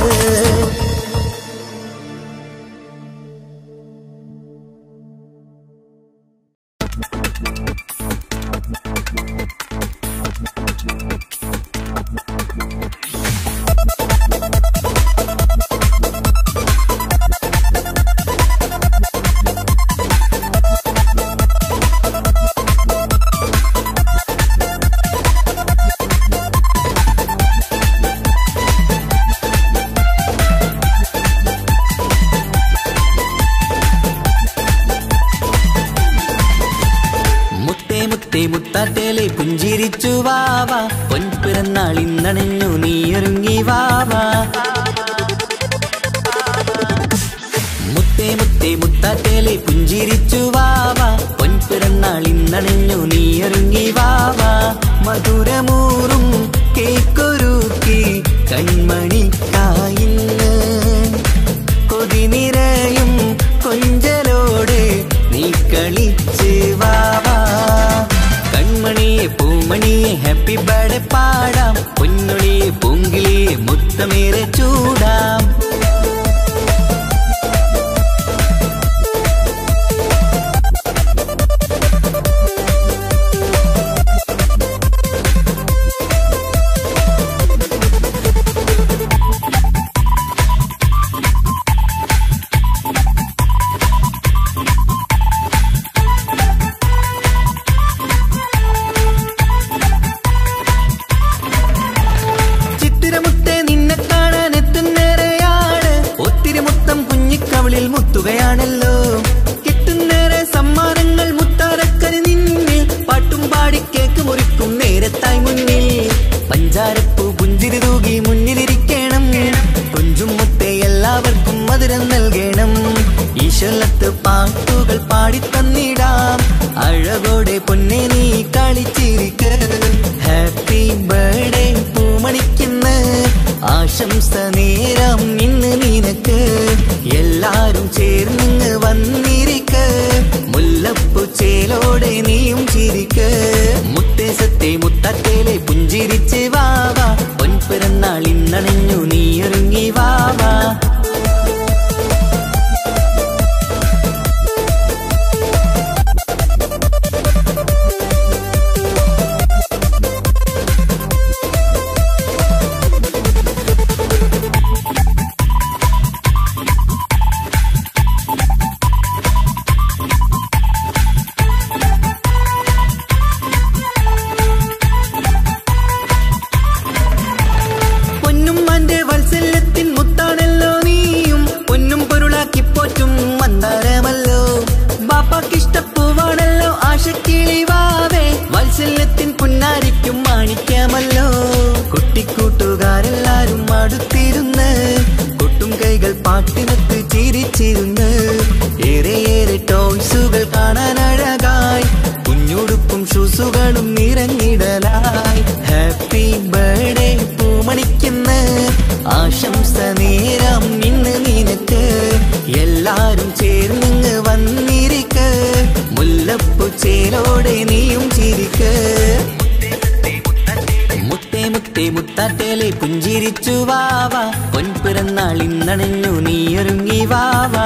മുത്തേ മുത്തേ മുത്താട്ടേലെ പുഞ്ചിരിച്ചു വാവ പൊൻപിറന്നാൾ ഇന്നണഞ്ഞു നീ ഒരുങ്ങി വാവ മുത്തേ മുത്തേ മുത്താട്ടേലെ പുഞ്ചിരിച്ചു വാവ പൊൻപിറന്നാൾ ഇന്നണഞ്ഞു നീ ഒരുങ്ങി വാവ മധുരമൂറും കേക്കൊരുക്കി കൺമണി കായിന്ന് കൊതി നിറയും കൊഞ്ചലോടെ നീ കളിച്ച് വാവാ കൺമണിയെ പൂമണിയെ ഹാപ്പി ബർത്ത്ഡേ പാടാം പൊന്നൊളിയെ പൂങ്കിളിയെ മുത്തമേറെ ചൂടാം ചിത്തിരമുത്തെ നിന്നെ കാണാൻ എത്തുന്നേരെയാണ് ഒത്തിരി മുത്തം കുഞ്ഞിക്കവളിൽ മുത്തുകയാണല്ലോ കിട്ടുന്നേറെ സമ്മാനങ്ങൾ മുത്താരക്കന് നിന്നിൽ പാട്ടും പാടി കേക്ക് മുറിക്കും നേരത്തായി മുന്നിൽ പഞ്ചാരപ്പൂ പുഞ്ചിരി തൂകി മുന്നിലിരിക്കണം കുഞ്ചും മുത്തേ എല്ലാവർക്കും മധുരം നൽകണം ഈശ്വലത്ത് പാട്ടുകൾ പാടിത്തന്നിടാം അഴകോടെ പൊന്നെ നീ കളിച്ചിരിക്ക് ഹാപ്പി ബർത്ത്ഡേ പൂമണിക്കുന്ന് ആശംസ നേരം ഇന്ന് നിനക്ക് എല്ലാരും ചേർന്നിങ്ങ് വന്നിരിക്ക് മുല്ലപ്പു ചേലോടെ നീയും ചിരിക്ക് മുത്തേസത്തെ മുത്തത്തേലെ പുഞ്ചിരിച്ച് വാവാ പൊൻപിറന്നാൾ ഇന്നണഞ്ഞു നീ ഒരുങ്ങി വാവാ പൊന്നുമ്മാന്റെ വത്സല്യത്തിൻ മുത്താണല്ലോ നീയും പൊന്നും പൊരുളാക്കി പോറ്റും മന്ദാരമല്ലോ ബാപ്പാക്കിഷ്ടപ്പൂവാണല്ലോ ആശക്കിളി വാവേ വത്സല്യത്തിൻ പുന്നാരിക്കും മാണിക്യമല്ലോ കുട്ടിക്കൂട്ടുകാരെല്ലാരും അടുത്തിരുന്ന് കൊട്ടും കൈകൾ പാട്ടിനത്ത് ചിരിച്ചിരുന്ന് ഏറെ ഏറെ ടോയ്സുകൾ കാണാൻ അഴകായി കുഞ്ഞുടുപ്പും ഷൂസുകളും നിറഞ്ഞിടലായി ഹാപ്പി ബർത്ത്ഡേ പൂമണിക്കുന്ന് ആശംസ നേരം ഇന്ന് നിനക്ക് എല്ലാരും ചേർന്നിങ്ങ് വന്നിരിക്ക് മുല്ലപ്പു ചേലോടെ നീയും ചിരിക്ക് മുത്തേ മുത്തേ മുത്താട്ടേലെ പുഞ്ചിരിച്ചു വാവാ പൊൻപിറന്നാൾ ഇന്നണഞ്ഞു നീ ഒരുങ്ങി വാവാ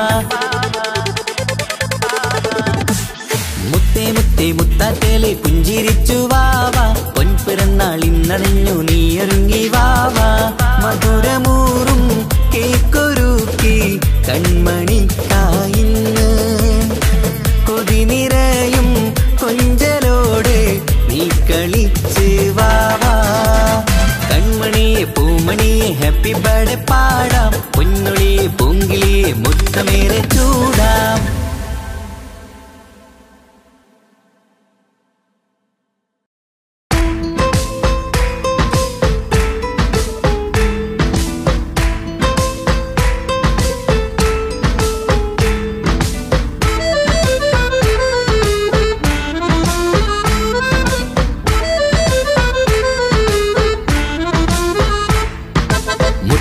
മുത്തേ മുത്തേ മുത്താട്ടേലെ പുഞ്ചിരിച്ചു വാവാ പൊൻപിറന്നാൾ ഇന്നണഞ്ഞു നീ ഒരുങ്ങി വാവാ മധുരമൂറും കേക്കൊരുക്കി കൺമണി കായിന്ന് കൊതി നിറയും കൊഞ്ചലോടെ നീ കളിച്ച് വാവാ കൺമണിയെ പൂമണിയെ ഹാപ്പി ബർത്ത്ഡേ പാടാം പൊന്നൊളിയെ പൂങ്കിളിയെ മുത്തമേറെ ചൂടാം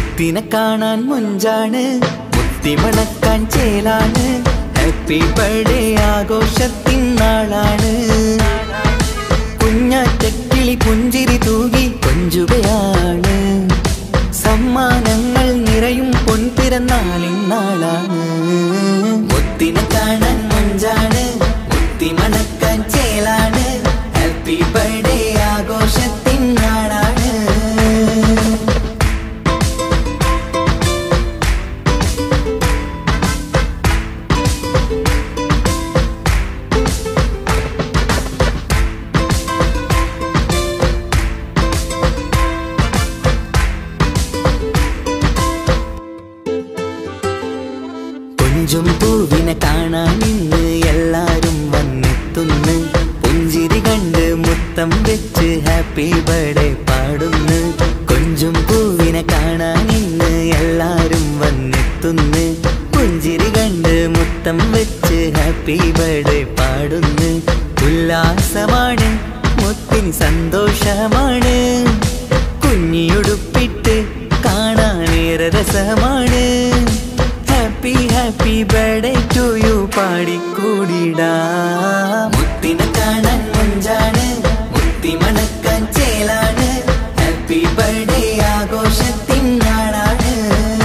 മുത്തിനെ കാണാൻ മുഞ്ചാണ് മുത്തി മണക്കാൻ ചേലാണ് ഹാപ്പി ബർത്ത്ഡേ ആഘോഷത്തിൻ നാളാണ് കുഞ്ഞാറ്റക്കിളി പുഞ്ചിരി തൂകി കൊഞ്ചുകയാണ് സമ്മാനങ്ങൾ നിറയും പൊൻപിറന്നാളിൻ നാളാണ് മുത്തിനെ കാണാൻ മുഞ്ചാണ് മുത്തി മണക്കാൻ ചേലാണ് ഹാപ്പി ബർത്ത്ഡേ ആഘോഷത്തിൻ നാളാണ് കൊഞ്ചും പൂവിനെ കാണാൻ ഇന്ന് എല്ലാരും വന്നെത്തുന്നു പുഞ്ചിരി കണ്ട് മുത്തം വെച്ച് ഹാപ്പി ബർത്ത്ഡേ പാടുന്നു കൊഞ്ചും പൂവിനെ കാണാൻ ഇന്ന് എല്ലാരും വന്നെത്തുന്നു പുഞ്ചിരി കണ്ട് മുത്തം വെച്ച് ഹാപ്പി ബർത്ത്ഡേ പാടുന്നു ഉല്ലാസമാണ് മുത്തിന് സന്തോഷമാണ് കുഞ്ഞിയുടുപ്പിട്ട് കാണാനേറെ രസമാണ് happy happy birthday to you പാടിക്കൂടിടാ മുത്തിനെ കാണാൻ മുഞ്ചാണ് മുത്തി മണക്കാൻ ചേലാണ് ഹാപ്പി ബർത്ത്ഡേ ആഘോഷത്തിൻ നാളാണ്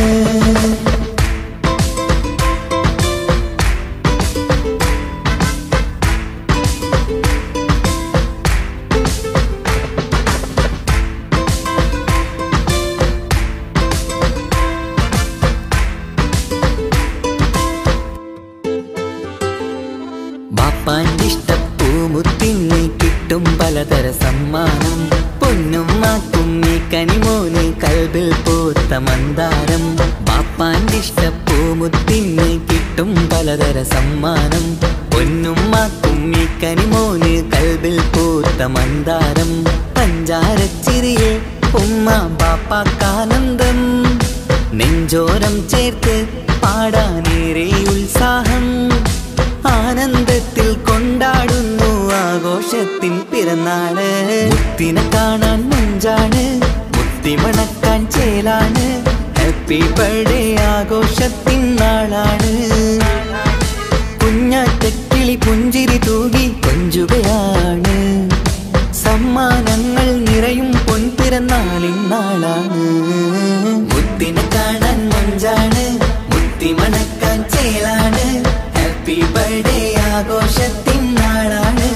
ബാപ്പാന്റെ ഇഷ്ടപ്പൂമുത്തിന് കിട്ടും പലതര സമ്മാനം പൊന്നും മാക്കും ഈ കനിമോന് കൽബിൽ പൂത്ത മന്ദാരം ബാപ്പാന്റെ ഇഷ്ടപ്പൂമുത്തിന് കിട്ടും പലതര സമ്മാനം പൊന്നും മാക്കും ഈ കനിമോന് കൽബിൽ പൂത്ത മന്ദാരം പഞ്ചാരച്ചിരിയെ ഉമ്മ ബാപ്പാക്കാനന്ദം നെഞ്ചോരം ചേർത്ത് പാടാനേറെ ഉത്സാഹം ആനന്ദത്തിൽ കൊണ്ടാടുന്നു ആഘോഷത്തിൻ പിറന്നാള് മുത്തിനെ കാണാൻ മുഞ്ചാണ് മുത്തി മണക്കാൻ ചേലാണ് ഹാപ്പി ബർത്ത്ഡേ ആഘോഷത്തിൻ നാളാണ് കുഞ്ഞാറ്റക്കിളി പുഞ്ചിരി തൂകി കൊഞ്ചുകയാണ് സമ്മാനങ്ങൾ നിറയും പൊൻപിറന്നാളിൻ നാളാണ് മുത്തിനെ കാണാൻ മഞ്ചാണ് മുത്തി മണക്കാൻ ചേലാണ് ഹാപ്പി ബർത്ത്ഡേ ആഘോഷത്തിൻ നാളാണ്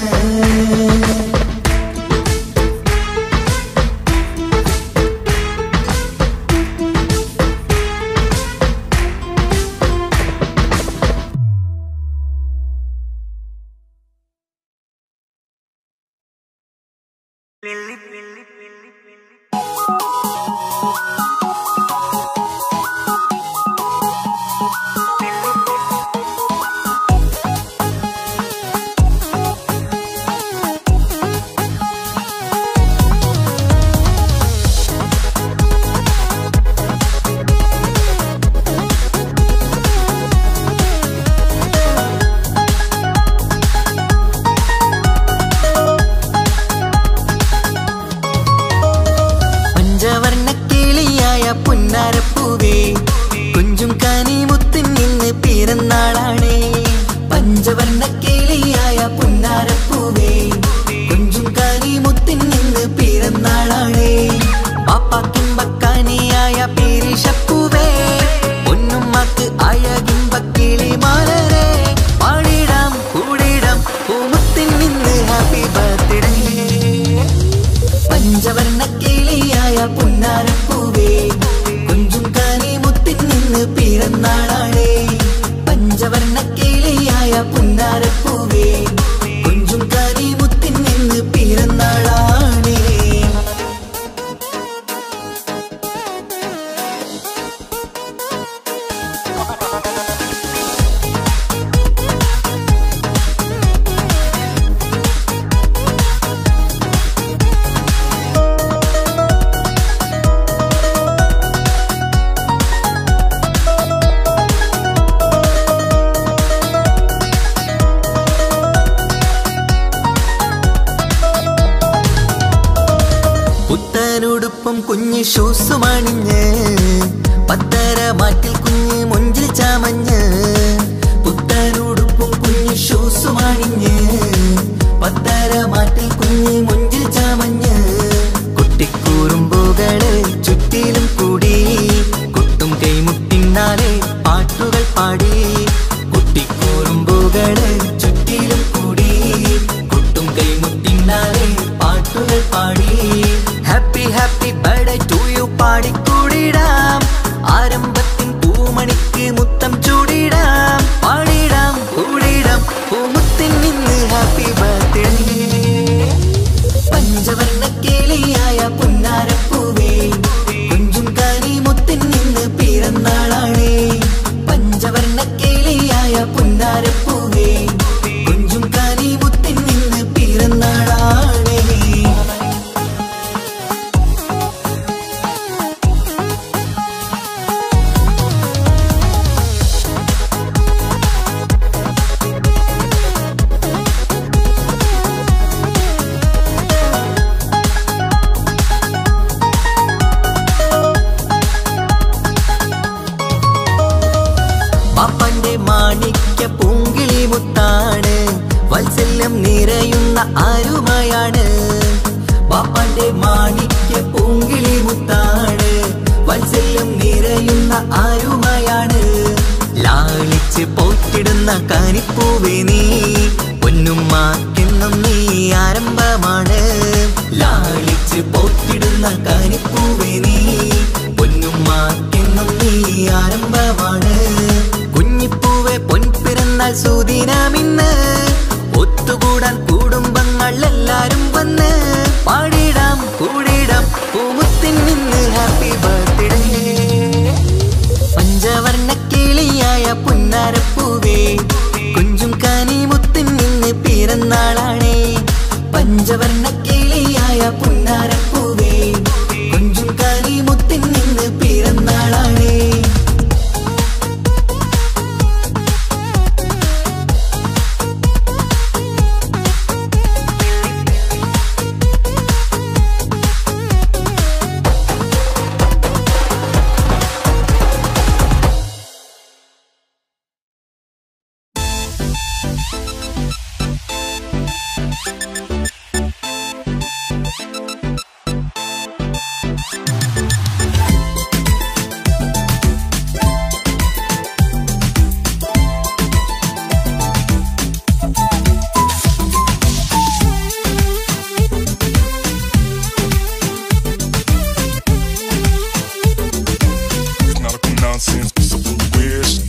പഞ്ചവർണ്ണ കിളിയായ പുന്നാരപ്പൂവേ കുഞ്ചും കനിമുത്തിൻ നിന്ന് പിറന്നാളാണേ പഞ്ചവർണ്ണ കിളിയായ പുന്നാരപ്പൂവേ കുഞ്ചും കനിമുത്തിൻ നിന്ന് പിറന്നാളാണേ പാപ്പാക്കിമ്പക്കാനിയായ പേരിഷപ്പൂവേ പൊന്നുമ്മക്ക് അഴകിമ്പക്കിളി മാലരേ പാടിടാം കൂടിടാം പൂമുത്തിൻ നിന്ന് ഹാപ്പി ബർത്ത്ഡേ പഞ്ചവർണ്ണ കിളിയായ പുന്നാരപ്പൂവേ കുഞ്ചും കാന മാണിക്യ പൂങ്കിളി മുത്താണ് വത്സല്യം നിറയുന്ന ആരുമയാണ് ബാപ്പാന്റെ മാണിക്യ പൂങ്കിളി മുത്താണ് വത്സല്യം നിറയുന്ന ആരുമയാണ് ലാളിച്ച് പോറ്റിടുന്ന കാനിപ്പൂവേ നീ പൊന്നുമാക്കെന്നും നീ ആരംഭമാണ് ലാളിച്ച് പോറ്റിടുന്ന കാനിപ്പൂവേ നീ പൊന്നുമാക്കെന്നും നീ ആരംഭമാണ് കുഞ്ഞിപ്പൂവെ പൊൻപിറന്നാൾ സുദിനമിന്ന് ഒത്തുകൂടാൻ കുടുംബങ്ങൾ എല്ലാരും വന്ന് പാടിടാം കൂടിടാം പൂമുത്തിൻ നിന്ന് ഹാപ്പി ബർത്ത്ഡേ പഞ്ചവർണ്ണ കിളിയായ പുന്നാരപ്പൂവേ കുഞ്ചും കാനിമുത്തിൻ നിന്ന് പിറന്നാളാണേ പഞ്ചവർണ്ണ കിളിയായ പുന്നാരപ്പൂവേ കുഞ്ചും കാനിമുത്തിൻ നിന്ന് പിറന്നാളാണേ It's not a nonsense, it's a wish.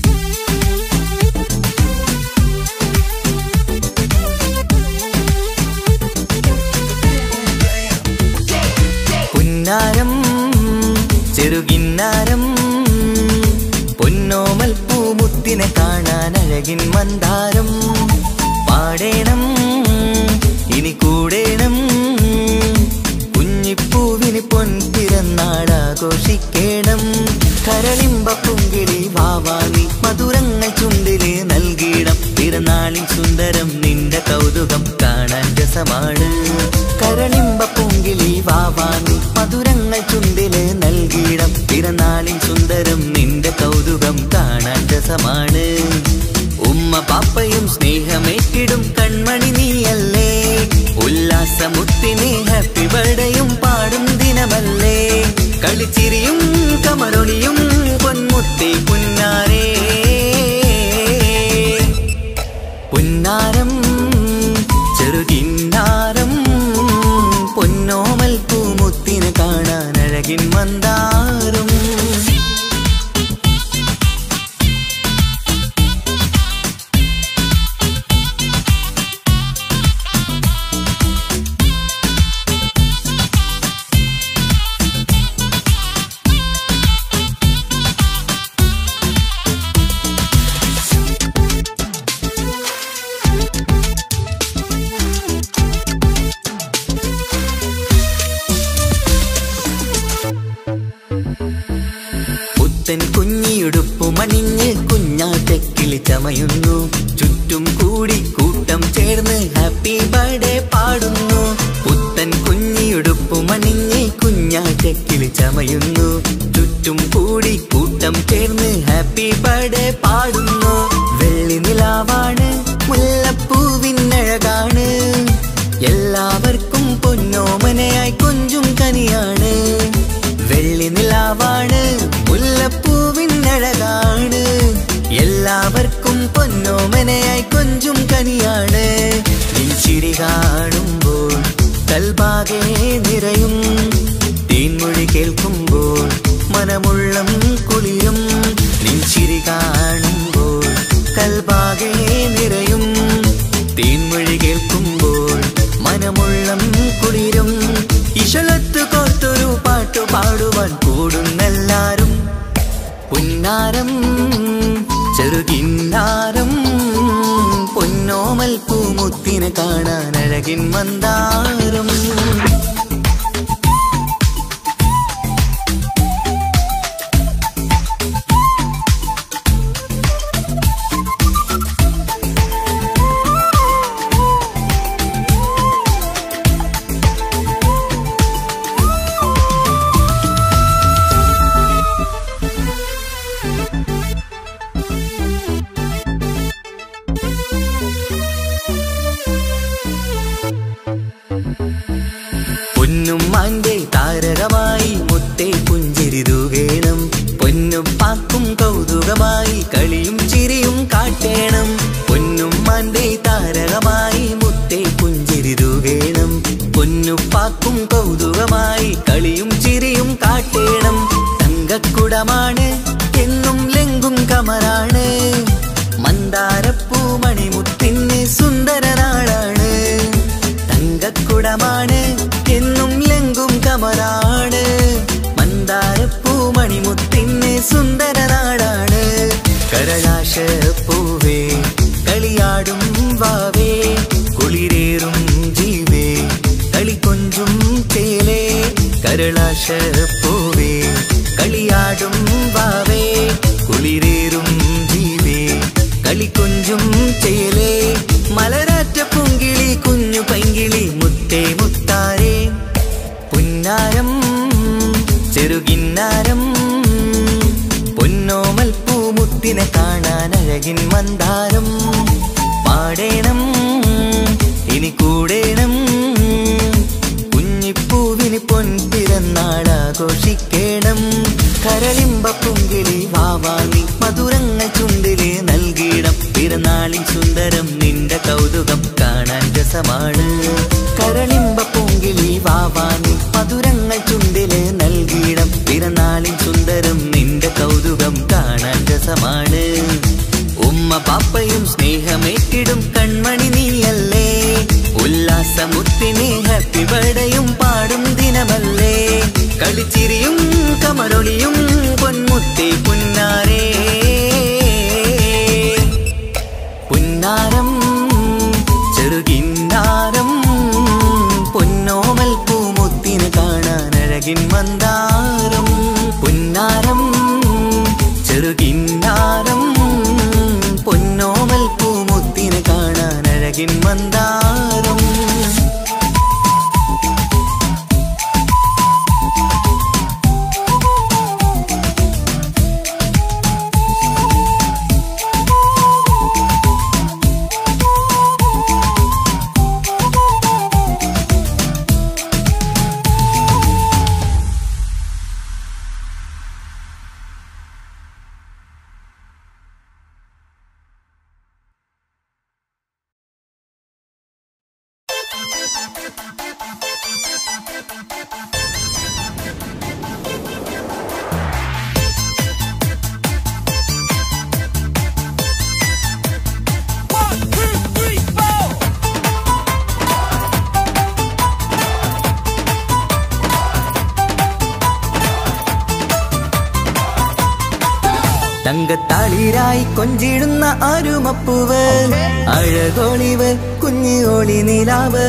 പുന്നാരം ചെറുകിന്നാരം പൊന്നോമൽ പൂമുത്തിനെ കാണാൻ അഴകിൻ മന്ദാരം പാടേണം ഇനി കൂടേണം കുഞ്ഞിപ്പൂവിന് പൊൻപിറന്നാടാഘോഷിക്കേണം കരളിമ്പ പുങ്കിളി വാവാനി മധുരങ്ങൾ ചുണ്ടില് നൽകിയിടം പിറന്നാളിൻ സുന്ദരം നിന്റെ കൗതുകം കാണാൻ രസമാണ് കരളിമ്പ പുങ്കിളി വാവാനി മധുരങ്ങൾ ചുണ്ടില് നൽകിയിടം പിറന്നാളിൻ സുന്ദരം നിന്റെ കൗതുകം കാണാൻ രസമാണ് ഉമ്മ പാപ്പയും സ്നേഹമേറ്റിടും കൺമണി നീയല്ലേ ഉല്ലാസമുത്തിനെ ഹാപ്പി ബർത്ത്ഡേയും പാടും ദിനമല്ലേ കളിച്ചിരിയും കമറൊളിയും പൊന്മുത്തി പുന്നാരേ പുന്നാരം ചെറുകിന്നാരം പൊന്നോമൽ പൂമുത്തിനെ കാണാൻ അഴകിൻ മന്ദാരം പുത്തൻ കുഞ്ഞിയുടുപ്പുമണിഞ്ഞ് കുഞ്ഞാറ്റക്കിളി ചമയുന്നു ചുറ്റും കൂടി കൂട്ടം ചേർന്ന് ഹാപ്പി ബർത്ത്ഡേ പാടുന്നു പുത്തൻ കുഞ്ഞിയുടുപ്പുമണിഞ്ഞ് കുഞ്ഞാറ്റക്കിളി ചമയുന്നു ചുറ്റും കൂടി കൂട്ടം ചേർന്ന് ഹാപ്പി ബർത്ത്ഡേ പാടുന്നു വെള്ളി നിലാവാണ് മുല്ലപ്പൂവിനഴകാണ് എല്ലാവർക്കും പൊന്നോമനയായി കൊഞ്ചും കനിയാണ് വെള്ളി നിലാവാണ് മുല്ലപ്പൂവിനഴകാണ് എല്ലാവർക്കും പൊന്നോമനയായി കൊഞ്ചും കനിയാണ് നിൻചിരി കാണുമ്പോൾ കൽബാകെ നിറയും തേൻമൊഴി കേൾക്കുമ്പോൾ മനമുള്ളം കുളിരും നിൻചിരി കാണുമ്പോൾ കൽബാകെ നിറയും തേൻമൊഴി കേൾക്കുമ്പോൾ മനമുള്ളം കുളിരും ഇശലത്ത് കോർത്തൊരു പാട്ടു പാടുവാൻ കൂടുന്നെല്ലാരും പുന്നാരം ചെറുകിന്നാരം പൊന്നോമൽ പൂമുത്തിനെ കാണാൻ അഴകിൻ മന്ദാരം മധുരമാണ് എന്നും ലെങ്കും കമറാണ് മന്ദാരപ്പൂ മണിമുത്തിന് സുന്ദര നാളാണ് തങ്കക്കുടമാണ് എന്നും ലെങ്കും കമറാണ് മന്ദാരപ്പൂ മണിമുത്തിന് സുന്ദര നാടാണ് കരലാശ പൂവേ കളിയാടും വാവേ കുളിരേറും ജീവേ കളി കൊഞ്ചും തേലേ കരളാശ പൂവേ കളിയാടും വാവേ കുളിരേറും ജീവേ കളി കൊഞ്ചും ചേലേ മലരാറ്റ പൂങ്കിളി കുഞ്ഞു പൈങ്കിളി മുത്തേ മുത്താരേ പുന്നാരം ചെറുകിന്നാരം പൊന്നോമൽ പൂമുത്തിനെ കാണാൻ അഴകിൻ മന്ദാരം പാടേണം ഇനി കൂടേണം കുഞ്ഞിപ്പൂവിന് പൊൻപിറന്നാളാഘോഷിക്കേണം കരളിമ്പ പുങ്കിളി വാവാങ്ങി മധുരങ്ങൾ ചുണ്ടില് നൽകിയിടം പിറന്നാളിൻ സുന്ദരം നിന്റെ കൗതുകം കാണാൻ രസമാണ് കരളിമ്പ പൂങ്കിളി വാവാങ്ങി മധുരങ്ങൾ ചുണ്ടില് നൽകിയിടം പിറന്നാളിൻ സുന്ദരം നിന്റെ കൗതുകം കാണാൻ രസമാണ് ഉമ്മ പാപ്പയും സ്നേഹമേറ്റിടും കൺമണി നീയല്ലേ ഉല്ലാസമുത്തിനെ ഹാപ്പി ബർഡേയും പാടും ദിനമല്ലേ കളിച്ചിരിയും കമറൊളിയും പൊന്മുത്തി പുന്നാരേ പുന്നാരം ചെറുകിന്നാരം പൊന്നോമൽ പൂമുത്തിന് കാണാൻ അഴകിൻ മന്ദാരം പുന്നാരം ചെറുകിന്നാരം പൊന്നോമൽ പൂമുത്തിന് കാണാൻ അഴകിൻ മന്ദാരം തങ്കത്താളിരായി കൊഞ്ചിടുന്ന അരുമപ്പൂവ് അഴകോളിവ് കുഞ്ഞു ഓളി നിലാവ്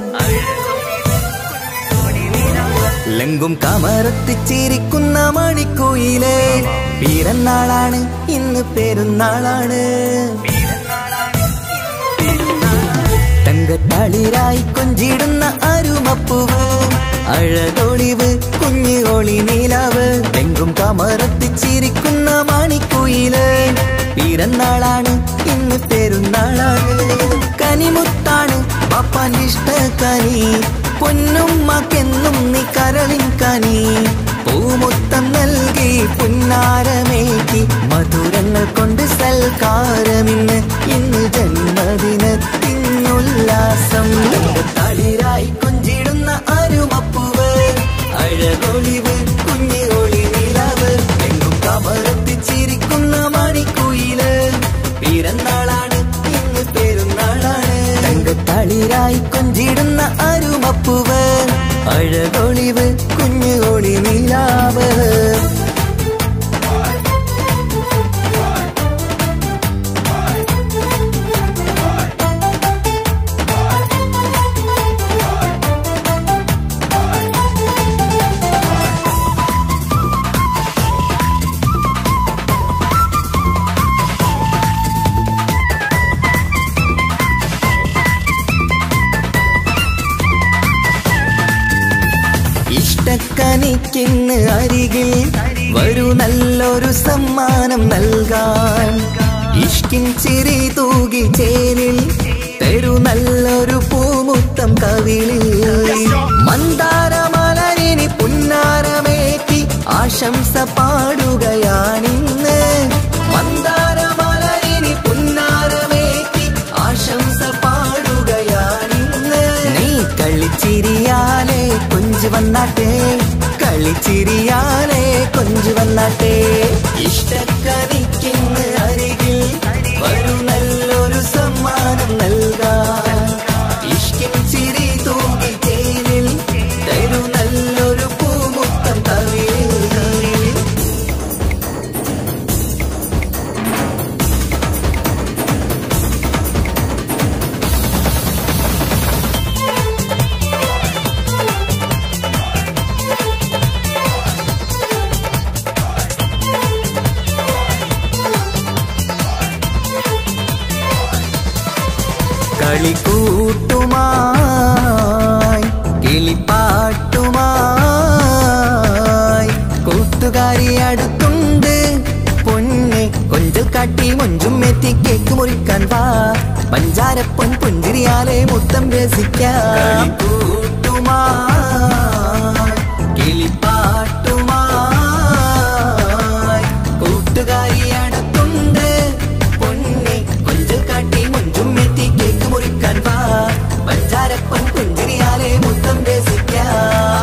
ലങ്കും കമറത്തിച്ചിരിക്കുന്ന മണിക്കോയില് പിറന്നാളാണ് ഇന്ന് പെരുന്നാളാണ് തങ്കത്താളിരായി കൊഞ്ചിടുന്ന അരുമപ്പൂവ് അഴകൊളിവ് കുഞ്ഞു ഒളി നിലാവ് എങ്കും കമറത്തിച്ചിരിക്കുന്ന മണിക്കുയില് പിറന്നാളാണ് ഇന്ന് പെരുന്നാളാണ് കനിമുത്താണ് പപ്പാന്റെ ഇഷ്ട കനി പൊന്നുമ്മക്കെന്നും നീ കരളിൻ കനി പൂമുത്തം നൽകി പുന്നാരമേറ്റി മധുരങ്ങൾ കൊണ്ട് സൽക്കാരമിന്ന് ഇന്ന് ജന്മദിനത്തിനുല്ലാസം തളിരായി കൊഞ്ചിടുന്ന അരുമപ്പൂവ് അഴകൊളിവ് കുഞ്ഞി ഒളി നിലാവ് എങ്കും കമറത്തിച്ചിരിക്കുന്ന മണിക്കുയില് പിറന്നാളാണ് ഇന്ന് പെരുന്നാളാണ് തങ്കത്തളിരായി കൊഞ്ചിടുന്ന അരുമപ്പൂവ് അഴകൊളിവ് കുഞ്ഞു ഒളി നിലാവ് ഇഷ്ടക്കനിക്കിന്ന് അരികിൽ വരൂ നല്ലൊരു സമ്മാനം നൽകാൻ ഇഷ്കിൻ ചിരി തൂകി ചേരിൽ തരൂ നല്ലൊരു പൂമുത്തം കവിളിൽ മന്ദാരമലരിനി പുന്നാരമേറ്റി ആശംസ പാടുകയാണിന്ന് മന്ദാരമലരിനി പുന്നാരമേറ്റി ആശംസ പാടുകയാണിന്ന് നീ കളിച്ചിരിയാലേ കുഞ്ചു വന്നാട്ടെ കളിച്ചിരിയാലേ കൊഞ്ചു വന്നാട്ടെ ഇഷ്ടക്കനിക്കിന്ന് അരികിൽ വരൂ നല്ലൊരു സമ്മാനം നൽകാൻ ഇഷ്കിൻ ചിരി തൂകി തേനിൽ തരൂ നല്ലൊരു പൂമുത്തം കവിളിൽ കളിക്കൂട്ടുമായി കിളിപ്പാട്ടുമായി കൂട്ടുകാരി അടുത്തുണ്ട് പൊന്നെ കൊഞ്ചൽ കാട്ടി മൊഞ്ചും എത്തി കേക്ക് മുറിക്കാൻ വാ പഞ്ചാരപ്പൊൻ പുഞ്ചിരിയാലെ മുത്തം രസിക്കാം കൂട്ടുമായി കിളിപ്പാട്ടുമായി കൂട്ടുകാരി അടുത്തുണ്ട് പൊന്നെ കൊഞ്ചൽ കാട്ടി മൊഞ്ചും എത്തി കേക്ക് മുറിക്കാൻ വാ പഞ്ചാരപ്പൊൻ പുഞ്ചിരിയാലെ മുത്തം രസിക്കാം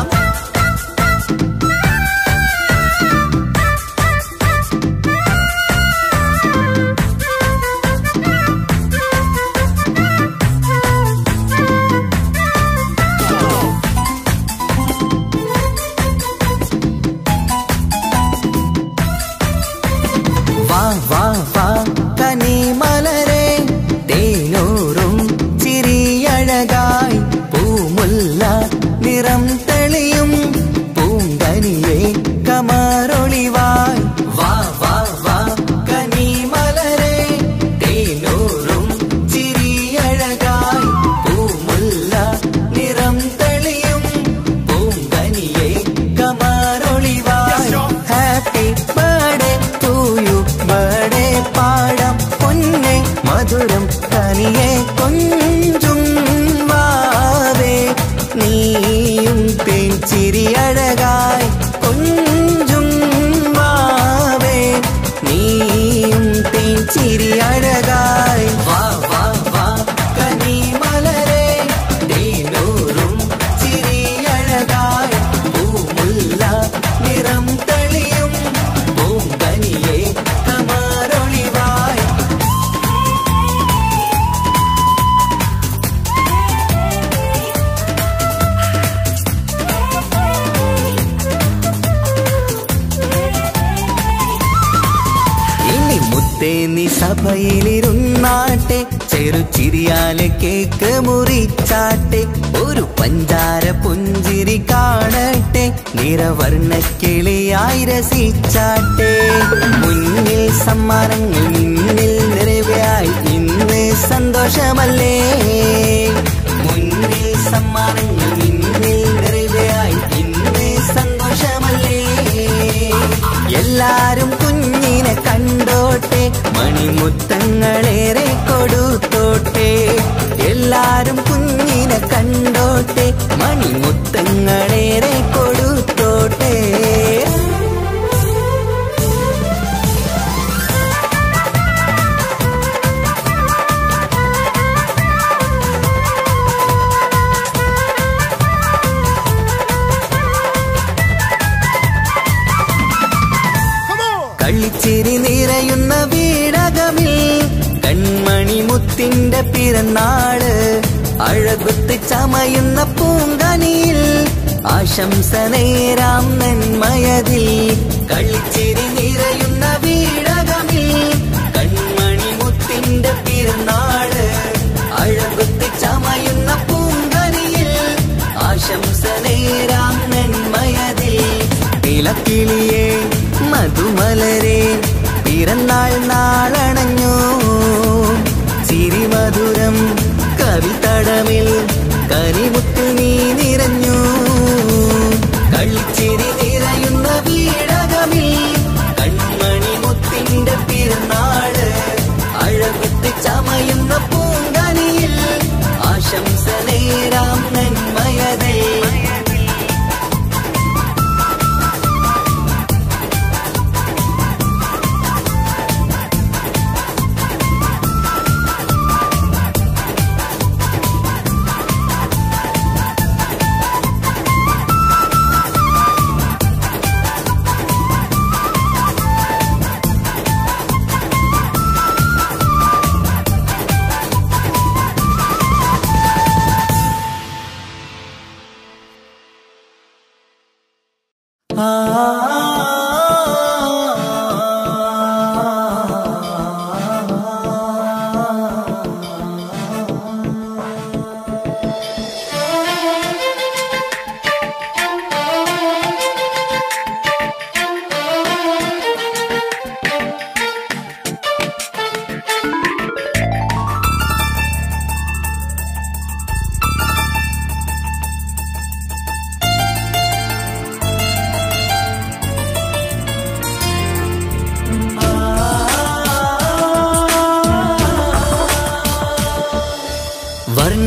വാ വാ വാ കനിമലരെ തേനൂറും ചിരിയഴകായി പൂമുല്ല നിറം തെളിയും പൂങ്കനിയെ കമാറൊളിവായി വാ വാ വാ കനിമലരെ തേനൂറും ചിരിയഴകായി പൂമുല്ല നിറം തെളിയും പൂങ്കനിയെ കമാറൊളിവായി happy birthday to you birthday പാടാം പൊന്നെ മധുരം കനിയെ കൊഞ്ചും വാവേ നീയും തേച്ചിരി അഴകായി കൊഞ്ചും വാവേ നീയും തേച്ചിരി അഴകായി വാ വാ വാ കനിമലരെ തേനൂറും ചിരി അഴകായി പൂമുല്ല നിറം തെളിയും പൂങ്കനിയെ കമാറൊളിവായി ഇനി മുത്തേ നീ സഭയിലിരുന്നാട്ടെ ചെറുചിരിയാലെ കേക്ക് മുറിച്ചാട്ടെ ഒരു പഞ്ചാര പുഞ്ചിരി കാണട്ടെ നിറവർണ്ണ കിളിയായി രസിച്ചാട്ടെ മുന്നിൽ സമ്മാനങ്ങൾ നിന്നിൽ നിറവയായി ഇന്ന് സന്തോഷമല്ലേ മുന്നിൽ സമ്മാനങ്ങൾ നിന്നിൽ നിറവയായി ഇന്ന് സന്തോഷമല്ലേ എല്ലാരും കുഞ്ഞിനെ കണ്ടോട്ടെ മണിമുത്തങ്ങളേറെ കൊടുത്തോട്ടെ എല്ലാരും കുഞ്ഞിനെ കണ്ടോട്ടെ മണിമുത്തങ്ങളേറെ കൊടുത്തോട്ടെ കളിച്ചിരി നിറയുന്ന വീടകമിൽ കൺമണി മുത്തിന്റെ പിറന്നാള് അഴകുത്ത് ചമയുന്ന പൂങ്കനിയിൽ ആശംസ നേരാം നന്മയതിൽ കളിച്ചിരി നിറയുന്ന വീടകമിൽ കൺമണി മുത്തിന്റെ പിറന്നാള് അഴകുത്ത് ചമയുന്ന പൂങ്കനിയിൽ ആശംസ നേരാം നന്മയതിൽ നിലക്കിളിയെ മധുമലരെ പിറന്നാൾ നാളണഞ്ഞു ചിരിമധുരം കവിതടമിൽ കരിമുത്തിൽ നീ നിറഞ്ഞു കളിച്ചിരി നിറയുന്ന വീടകമിൽ കൺമണി മുത്തിന്റെ പിറന്നാള് അഴകുത്തി ചമയുന്ന പൂങ്കനിയിൽ ആശംസ നേരാം നന്മയതേ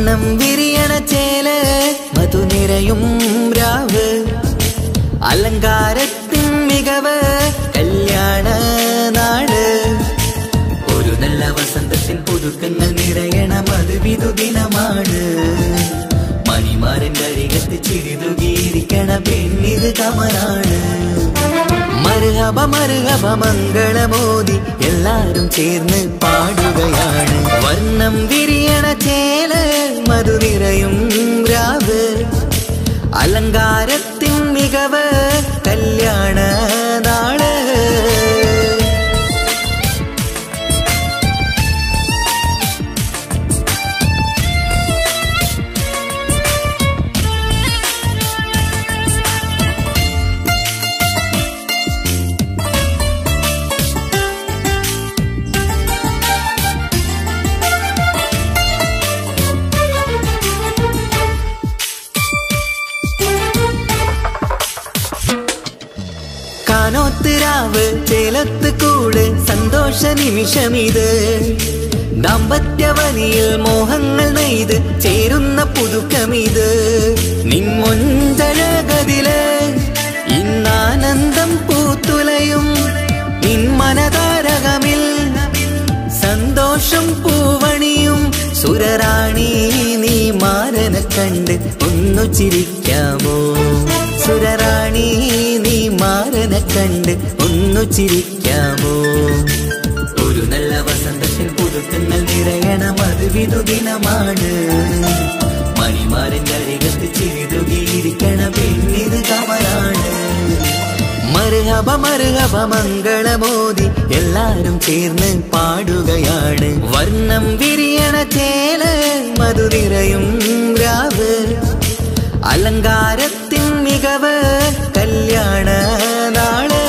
വർണ്ണം വിരിയണ ചേല് മധു നിറയും രാവ് അലങ്കാരത്തിൻ മികവ് കല്യാണ നാട് ഒരു നല്ല വസന്തത്തിൻ പുതുക്കങ്ങൾ നിറയണ മധുവിധു ദിനമാണ് മണിമാരന്റെ അരികത്ത് ചിരിതുകീരിക്കണ പെണ്ണിത് കമലാണ് മരുഹബ മരുഹബ മംഗളമോദി എല്ലാരും ചേർന്ന് പാടുകയാണ് വർണ്ണം വിരിയണ ചേല് മധു നിറയും രാവ് അലങ്കാരത്തിൻ മികവ് കല്യാണ നാള് കാനോത്ത് രാവ് ചേലത്ത് കൂട് സന്തോഷ നിമിഷമിത് ദാമ്പത്യവനിയിൽ മോഹങ്ങൾ നെയ്ത് ചേരുന്ന പുതുക്കമിത് നിൻമൊഞ്ചഴകതില് ഇന്നാനന്ദം പൂത്തുലയും നിൻ മനതാരകമിൽ സന്തോഷം പൂവണിയും സുരറാണി നീ മാരനെ കണ്ട് ഒന്നു ചിരിക്കാമോ സുരറാണി നീ മാരനെ കണ്ട് ഒന്നു ചിരിക്കാമോ ഒരു നല്ല വസന്തത്തിൽ പുതുക്കങ്ങൾ നിറയണ മധുവിധു ദിനമാണ് മണിമാരന്റെ അരികത്ത് ചിരിതുകീരിക്കണ പെണ്ണിത് കമലാണ് മരുഹബ മരുഹബ മംഗളമോദി എല്ലാരും ചേർന്ന് പാടുകയാണ് വർണ്ണം വിരിയണ ചേല് മധു നിറയും രാവ് അലങ്കാരത്തിൻ മികവ് കല്യാണ നാള്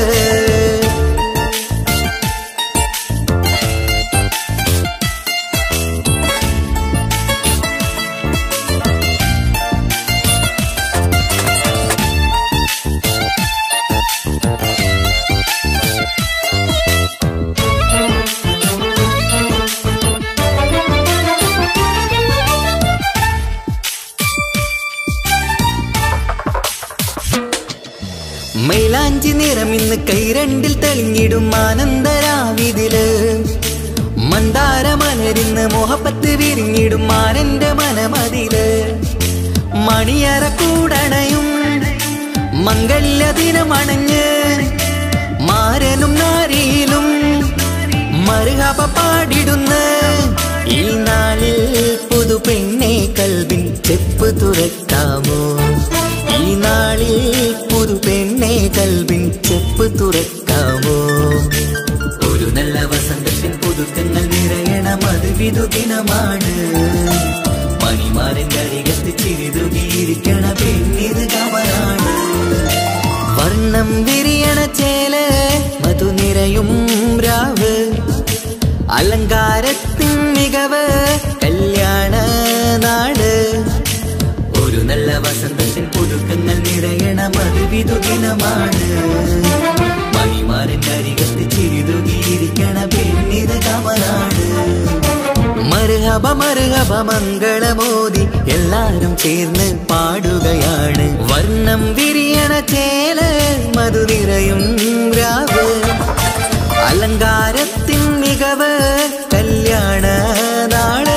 മൈലാഞ്ചി നിറമിന്ന് കൈരണ്ടിൽ തെളിഞ്ഞിടും ആനന്ദരാവിതില് മന്ദാര മലരിന്ന് മോഹപ്പത്ത് വിരിഞ്ഞിടും മാനന്റെ മനമതില് മണിയറ കൂടണയും മംഗല്യ ദിനമണഞ്ഞ് മാരനും നാരിയിലും മറുകപ പാടിടുന്ന ഈ നാളിൽ പുതു പെണ്ണെ കൽവിൻ ചെപ്പ് തുറക്കാമോ ഈ നാളിൽ പുതു പെണ്ണെ കൽവിൻ ചെപ്പ് തുറക്കാമോ ഒരു നല്ല വസന്തത്തിൻ പുതുക്കങ്ങൾ നിറയണ മധുവിധു ദിനമാണ് മണിമാരന്റെ അരികത്ത് ചിരിതുകീരിക്കണ പെണ്ണിത് കമലാണ് വർണ്ണം വിരിയണ ചേല് മധു നിറയും രാവ് അലങ്കാരത്തിൻ മികവ് കല്യാണ നാട് ഒരു നല്ല വസന്തത്തിൻ പുതുക്കങ്ങൾ നിറയണ മധുവിധു ദിനമാണ് മണിമാരന്റെ അരികത്ത് ചിരിതുകീരിക്കണ പെണ്ണിത് കമലാണ് മരുഹബ മരുഹബ മംഗളമോദി എല്ലാരും ചേർന്ന് പാടുകയാണ് വർണ്ണം വിരിയണ ചേല് മധു നിറയും രാവ് അലങ്കാരത്തിൻ മികവ് കല്യാണ നാള്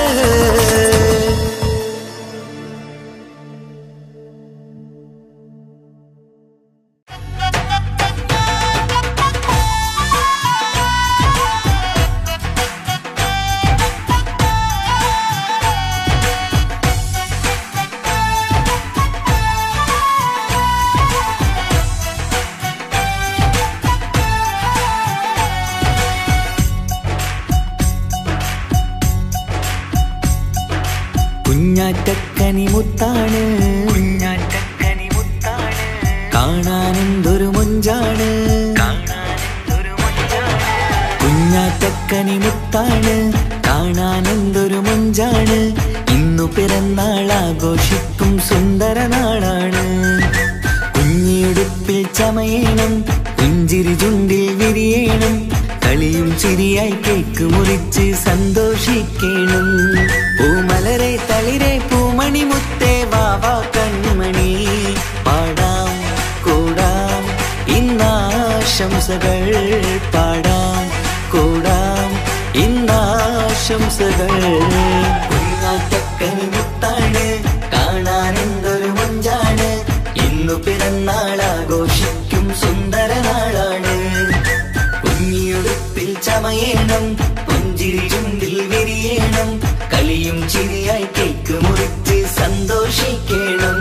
കുഞ്ഞാറ്റക്കനി മുത്താണ് കുഞ്ഞാറ്റക്കനി മുത്താണ് കാണാനെന്തൊരു മൊഞ്ചാണ് കുഞ്ഞാറ്റക്കനി മുത്താണ് കാണാനെന്തൊരു മൊഞ്ചാണ് ഇന്നു പിറന്നാൾ ആഘോഷിക്കും സുന്ദര നാളാണ് കുഞ്ഞിയുടുപ്പിൽ ചമയണം പുഞ്ചിരി ചുണ്ടിൽ വിരിയണം കളിയും ചിരിയായി കേക്ക് മുറിച്ച് സന്തോഷിക്കണം പൂമലരെ തളിര ഇന്നാശംസകൾ പാടാം കൂടാം ഇന്നാശംസകൾ കുഞ്ഞാറ്റക്കനി മുത്താണ് കാണാൻ എന്തൊരു മഞ്ചാണ് ഇന്നു പിറന്നാളാഘോഷിക്കും സുന്ദര നാളാണ് കുഞ്ഞിയുടുപ്പിൽ ചമയേണം പുഞ്ചിരി ചുണ്ടിൽ വിരിയണം കളിയും ചിരിയായി കേക്ക് മുറിച്ച് സന്തോഷിക്കണം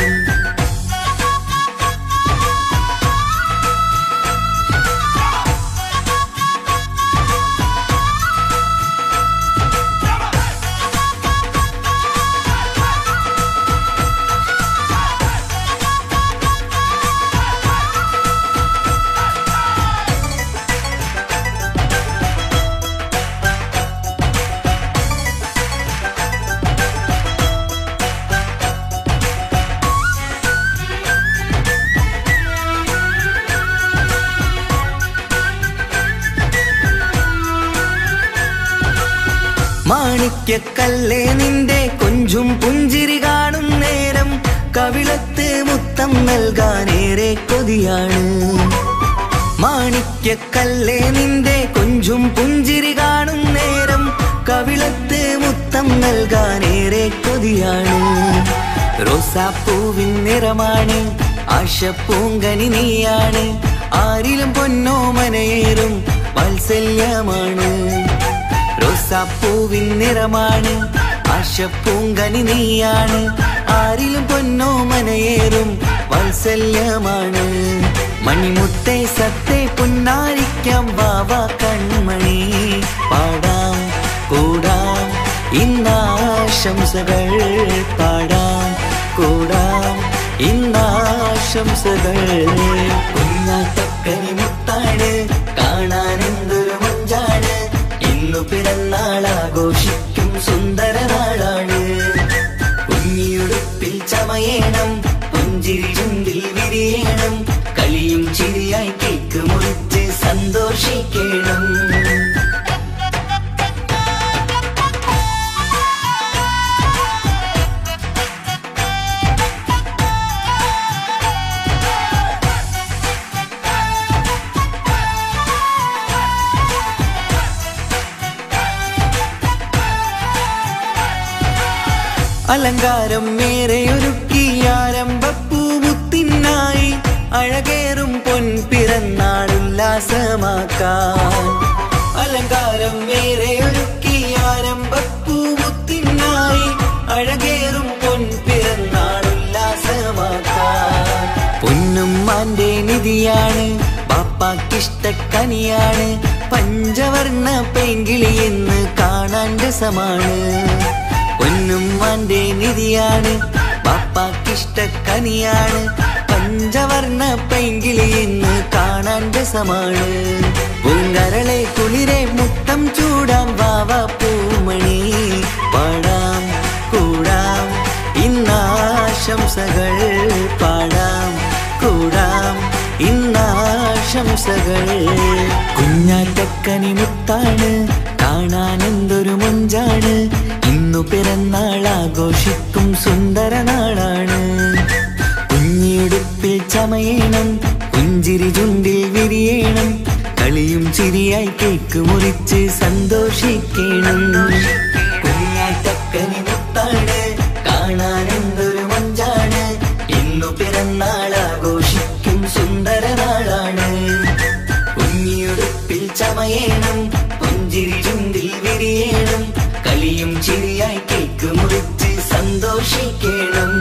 മാണിക്യക്കല്ലേ നിന്റെ കൊഞ്ചും പുഞ്ചിരി കാണും നേരം കവിളത്ത് മുത്തം നൽകാനേറെ കൊതിയാണ് മാണിക്യക്കല്ലേ നിന്റെ കൊഞ്ചും പുഞ്ചിരി കാണും നേരം കവിളത്ത് മുത്തം നൽകാനേറെ കൊതിയാണ് റോസാപ്പൂവിൻ നിറമാണ് ആശപ്പൂങ്കനി നീയാണ് ആരിലും പൊന്നോമനയേറും വാത്സല്യമാണ് റോസാപ്പൂവിൻ നിറമാണ് ആശപ്പൂങ്കനി നീയാണ് ആരിലും പൊന്നോമനയേറും വാത്സല്യമാണ് മണിമുത്തേ സത്തേ പുന്നാരിക്കാം വാവ കൺമണി പാടാം കൂടാം ഇന്നാശംസകൾ പാടാം കൂടാം ഇന്നാശംസകൾ കുഞ്ഞാത്തക്കനി മുത്താണ് കാണാൻ എന്തൊരു മഞ്ചാണ് ഇന്നു പിറന്നാളാഘോഷിക്കും സുന്ദര നാളാണ് കുഞ്ഞിയുടുപ്പിൽ ചമയേണം പുഞ്ചിരി ചുണ്ടിൽ വിരിയണം കളിയും ചിരിയായി കേക്ക് മുറിച്ച് സന്തോഷിക്കണം അലങ്കാരം മേറെ ഒരുക്കി ആരംഭപ്പൂമുത്തിനായി അഴകേറും പൊൻ പിറന്നാളുല്ലാസമാക്കാൻ അലങ്കാരം മേറെ ഒരുക്കി ആരംഭപ്പൂമുത്തിനായി അഴകേറും പൊൻ പിറന്നാളുല്ലാസമാക്കാൻ പൊന്നും മാന്റെ നിധിയാണ് പാപ്പാക്കിഷ്ടക്കനിയാണ് പഞ്ചവർണ്ണ പെങ്കിളി എന്ന് കാണാൻ രസമാണ് പൊന്നും മാന്റെ നിധിയാണ് പാപ്പാക്കിഷ്ടക്കനിയാണ് പഞ്ചവർണ്ണ പെങ്കിളി എന്ന് കാണാൻ രസമാണ് പൂങ്കരളെ കുളിരെ മുത്തം ചൂടാം വാവ പൂമണി പാടാം കൂടാം ഇന്നാശംസകൾ പാടാം കൂടാം ഇന്നാശംസകൾ കുഞ്ഞാറ്റക്കനി മുത്താണ് കാണാൻ എന്തൊരു മൊഞ്ചാണ് ഇന്നു പിറന്നാൾ ആഘോഷിക്കും സുന്ദര നാളാണ് കുഞ്ഞിടുപ്പിൽ ചമയണം പുഞ്ചിരി ചുണ്ടിൽ വിരിയണം കളിയും ചിരിയായി കേക്ക് മുറിച്ച് സന്തോഷിക്കണം കുഞ്ഞാറ്റക്കനി മുത്താണ് കാണാൻ എന്തൊരു മഞ്ചാണ് ഇന്നു പിറന്നാൾ ആഘോഷിക്കും സുന്ദര നാളാണ് കുഞ്ഞിയുടുപ്പിൽ ചമയേണം പുഞ്ചിരി ചുണ്ടിൽ വിരിയണം കളിയും ചിരിയായി കേക്ക് മുറിച്ച് സന്തോഷിക്കണം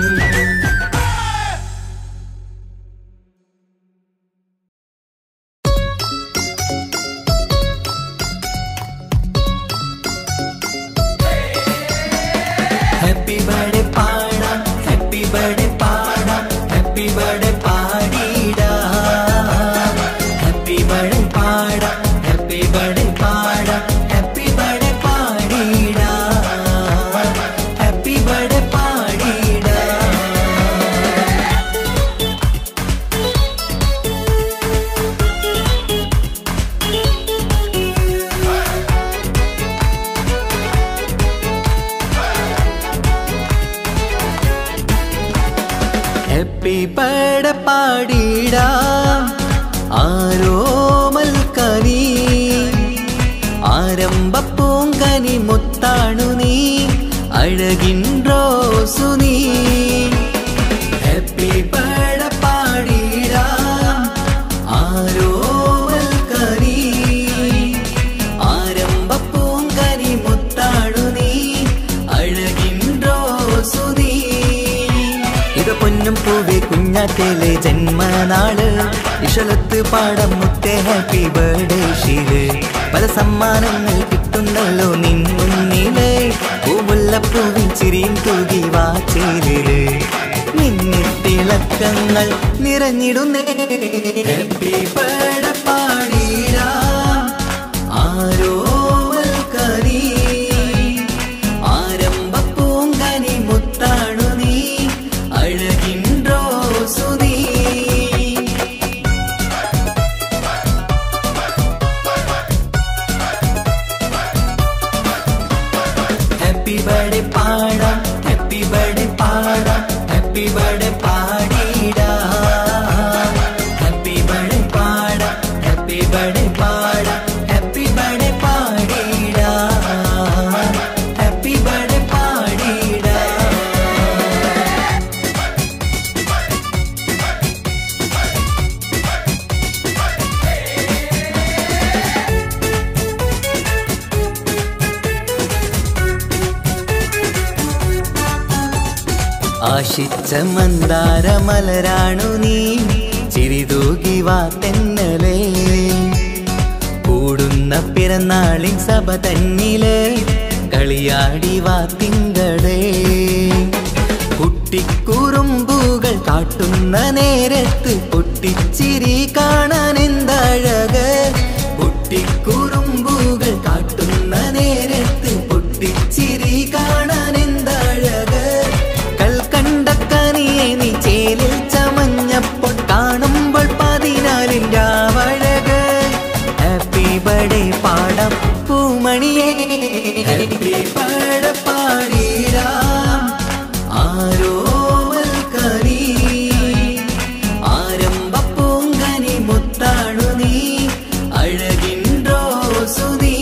ഹാപ്പി ബർത്ത്ഡേ പാടാം ഹാപ്പി ബർത്ത്ഡേ പാടാം ഹാപ്പി ബർത്ത്ഡേ പാടിടാ ഹാപ്പി ബർത്ത്ഡേ പാടാം ഹാപ്പി ബർത്ത്ഡേ പാടാം ഹാപ്പി ബർത്ത്ഡേ പാടിടാ ഹാപ്പി ബർത്ത്ഡേ പാടിടാ ഹാപ്പി ബർത്ത്ഡേ പാടിടാം ആരോമലേ കുഞ്ഞാറ്റേലെ ജന്മനാള് ഇഷലത്ത് പാടം മുത്തേ ഹാപ്പി ബർത്ത്ഡേ ഷീല് പല സമ്മാനങ്ങൾ കിട്ടുന്നല്ലോ നിൻ മുന്നില് പൂമുല്ലപ്പൂവിൻ ചിരിയും തൂകി വാച്ചേലില് നിന്നെ തിളക്കങ്ങൾ നിറഞ്ഞിടുന്നേ ഹാപ്പി ബർത്ത്ഡേ പാടീരാ ആരോമൽ കരീ ആരംഭ പൂങ്കനി മുത്താണു നീ അഴകിன்றோ സുനീ ഹാപ്പി ബർത്ത്ഡേ പാടാം ഹാപ്പി ബർത്ത്ഡേ പാടാം ഹാപ്പി ബർത്ത്ഡേ പാടിടാ ഹാപ്പി ബർത്ത്ഡേ പാടാം ഹാപ്പി ബർത്ത്ഡേ പാടാം ഹാപ്പി ബർത്ത്ഡേ പാടിടാ ഹാപ്പി ബർത്ത്ഡേ പാടിടാ ആശിച്ച മന്ദാര മലരാണു നീ ചിരിതൂകി വാ തെന്നലേ കൂടുന്ന പിറന്നാളിൻ സഭ തന്നില് കളിയാടി വാ തിങ്കളേ കുട്ടിക്കുറുമ്പുകൾ കാട്ടുന്ന നേരത്ത് പൊട്ടിച്ചിരി കാണാൻ എന്തഴക് കുട്ടിക്കുറുമ്പുകൾ കാട്ടുന്ന നേരത്ത് പൊട്ടിച്ചിരി കാണാൻ എന്തഴക് കൽക്കണ്ടക്കനിയെ നീ ചേലിൽ ചമഞ്ഞപ്പോൾ കാണുമ്പോൾ പതിനാലിൻ്റെ വഴക് ഹാപ്പി ബർത്ത്ഡേ പാടം പൂമണിയേ ഹാപ്പി ബർത്ത്ഡേ പാടിരാം ആരോമൽ കരീ ആരംഭ പൂങ്കനി മുത്താണു നീ അഴകിன்றோ സുനീ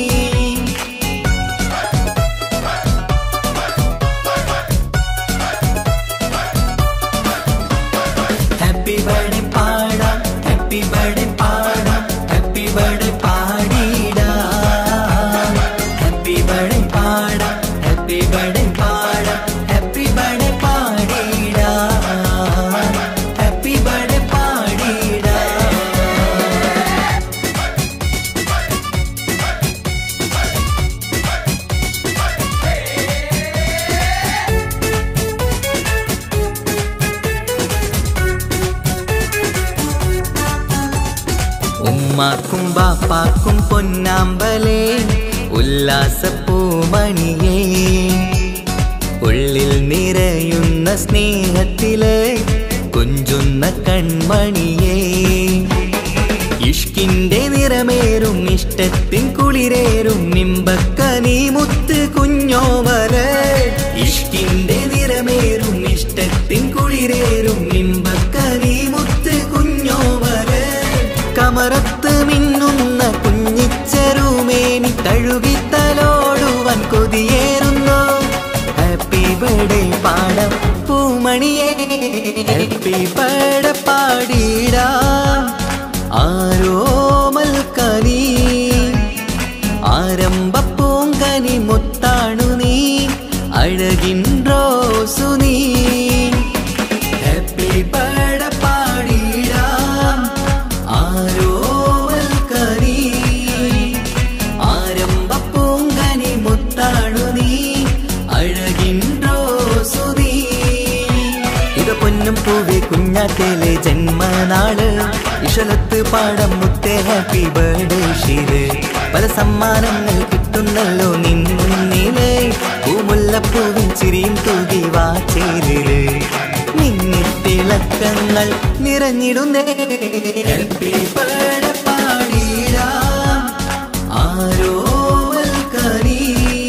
ഹാപ്പി ബർത്ത്ഡേ പാടാം ഹാപ്പി ബർത്ത്ഡേ പാടാം ഹാപ്പി ബർത്ത്ഡേ പാടിടാ ഹാപ്പി ബർത്ത്ഡേ പാടാം ഹാപ്പി ബർത്ത്ഡേ പാടാം ഹാപ്പി ബർത്ത്ഡേ പാടിടാ ഹാപ്പി ബർത്ത്ഡേ പാടിടാ ഉമ്മാക്കും ബാപ്പാക്കും പൊന്നാമ്പലേ ഉല്ലാസപ്പൂമണിയേ ഉള്ളിൽ നിറയുന്ന സ്നേഹത്തില് കൊഞ്ചുന്ന കൺമണിയേ ഇഷ്കിന്റെ നിറമേറും ഇഷ്ടത്തിൻ കുളിരേറും നിമ്പക്കനി മുത്ത് കുഞ്ഞോമല് ഇഷ്കിന്റെ നിറമേറും ഇഷ്ടത്തിൻ കുളിരേറും നിമ്പക്കനി മുത്ത് കുഞ്ഞോമല് കമറത്ത് മിന്നുന്ന കുഞ്ഞിച്ചെറുമേനി തഴുകിത്തലോടുവാൻ കൊതിയേറുന്നു ഹാപ്പി ബർത്ത്ഡേ പാടം പൂമണിയേ ഹാപ്പി ബർത്ത്ഡേ പാടിടാ ആരോമൽ കനി ആരംഭ പൂങ്കനി മുത്താണു നീ അഴകിன்றோ സുനീ ഹാപ്പി ബർത്ത്ഡേ പാടിടാം ആരോമൽ കനി ആരംഭ പൂങ്കനി മുത്താണു നീ അഴകിன்றோ സുനീ ഇത് പൊന്നും പൂവേ കുഞ്ഞാറ്റേലെ ജന്മനാള് ഇഷലത്ത് പാടം മുത്തേ ഹാപ്പി ബർത്ത്ഡേ ഷീല് പല സമ്മാനങ്ങൾ കിട്ടുന്നല്ലോ നിൻ മുന്നില് പൂമുല്ലപ്പൂവിൻ ചിരിയും തൂകി വാച്ചേലില് നിന്നെ തിളക്കങ്ങൾ നിറഞ്ഞിടുന്നേ ഹാപ്പി ബർത്ത്ഡേ പാടിടാം ആരോമൽ കരീ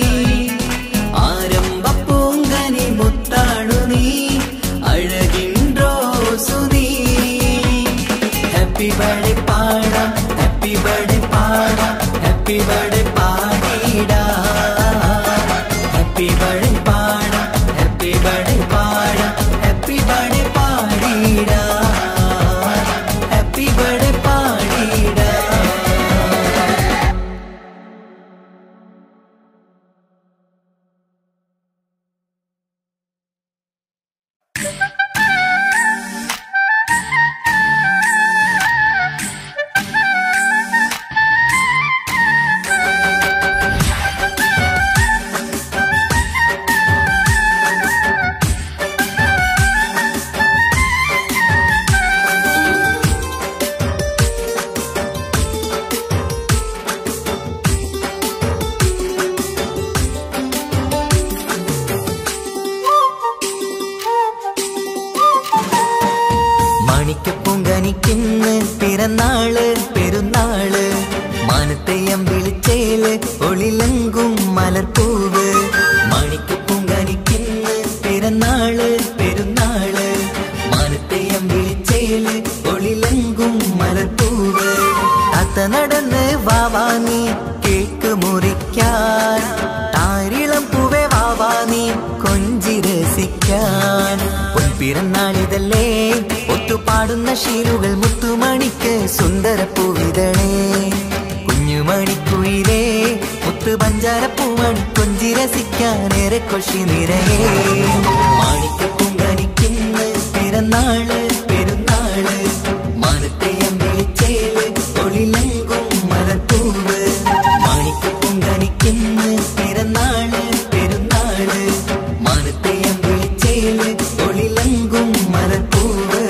ആരംഭ പൂങ്കനി മുത്താണു നീ അഴകിன்றோ സുനീ ഹാപ്പി ബർത്ത്ഡേ പാടാം ഹാപ്പി ബർത്ത്ഡേ പാടാം ഹാപ്പി ബർത്ത്ഡേ പാടിടാ ഹാപ്പി ബർത്ത്ഡേ പാടാം ഹാപ്പി ബർത്ത്ഡേ പാടാം ഹാപ്പി ബർത്ത്ഡേ പാടിടാ ഹാപ്പി ബർത്ത്ഡേ പാടിടാ മാനത്തെയം വിളിച്ചേല് ഒളിലങ്കും മലർപ്പൂവ് മണിക്ക് പൊങ്കനിക്കിന്ന് പിറന്നാള് പെരുന്നാള് മാനത്തെയം വിളിച്ചേല് ഒളിലങ്കും മലർപ്പൂവ് അത്ത നടന്ന് വാവാനി കേക്ക് മുറിക്കാൻ താരിളം പൂവെ വാവാനി കൊഞ്ചി രസിക്കാൻ പൊൻപിറന്നാളിതല്ലേ ഒത്തുപാടുന്ന ശീലുകൾ മുത്തുമണിക്ക് സുന്ദര പൂവിതളേ കുഞ്ഞുമണിക്കുയിലേ മുത്തു പഞ്ചാര പൂമണി കൊഞ്ചി രസിക്കാനേറെ കൊഷി നിറയേ മാണിക്ക പൊങ്കനിക്കിന്ന് പിറന്നാള് പെരുന്നാള് മാനത്തെയം വിളിച്ചേല് ഒളിലങ്കും മലർപ്പൂവ് മാണിക്ക പൊങ്കനിക്കിന്ന് പിറന്നാള് പെരുന്നാള് മാനത്തെയം വിളിച്ചേല് ഒളിലങ്കും മലർപ്പൂവ്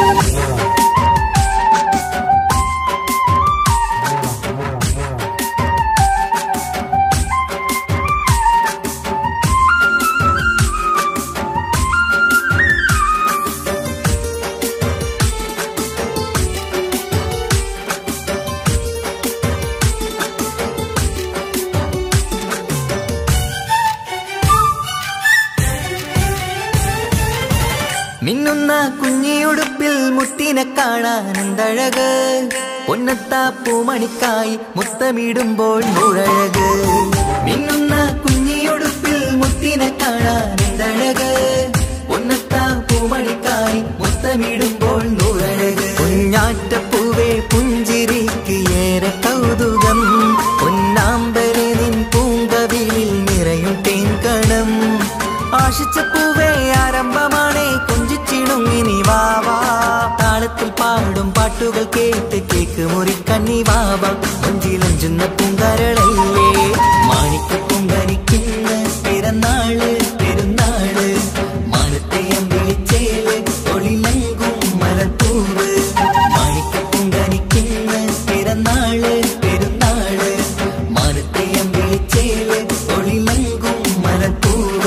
മിന്നുന്ന കുഞ്ഞിയുടുപ്പിൽ മുത്തിനെ കാണാൻ എന്തഴക് പൊന്നത്താ പൂമണിക്കായി മുത്തമിടുമ്പോൾ മുഴഴക് മിന്നുന്ന കുഞ്ഞിയുടുപ്പിൽ മുത്തിനെ കാണാൻ എന്തഴക് പൊന്നത്താ പൂമണിക്കായി മുത്തമിടുമ്പോൾ നൂറഴക് കുഞ്ഞാറ്റപ്പൂവേ പുഞ്ചിരിക്ക് ഏറെ കൗതുകം പൊന്നാമ്പരെ നിൻ പൂങ്കവിളിൽ നിറയും തേൻകണം ആശിച്ച പൂവേ ആരംഭമാണേ കൊഞ്ചിച്ചിടുങ്ങിനി വാവാ താളത്തിൽ പാടും പാട്ടുകൾ കേട്ട് കേക്ക് മുറിക്കണ്ണി വാവ കൊഞ്ചിലഞ്ചുന്ന പൂങ്കരളല്ലേ മാണിക്ക പൂങ്കനിക്കുന്ന പിറന്നാള് പെരുന്നാള് മാനത്തെയം വിളിച്ചേല് ഒളിലങ്കും മലർപ്പൂവ് മാണിക്ക പൂങ്കനിക്കുന്ന പിറന്നാള് പെരുന്നാള് മാനത്തെയം വിളിച്ചേല് ഒളിലങ്കും മലർപ്പൂവ്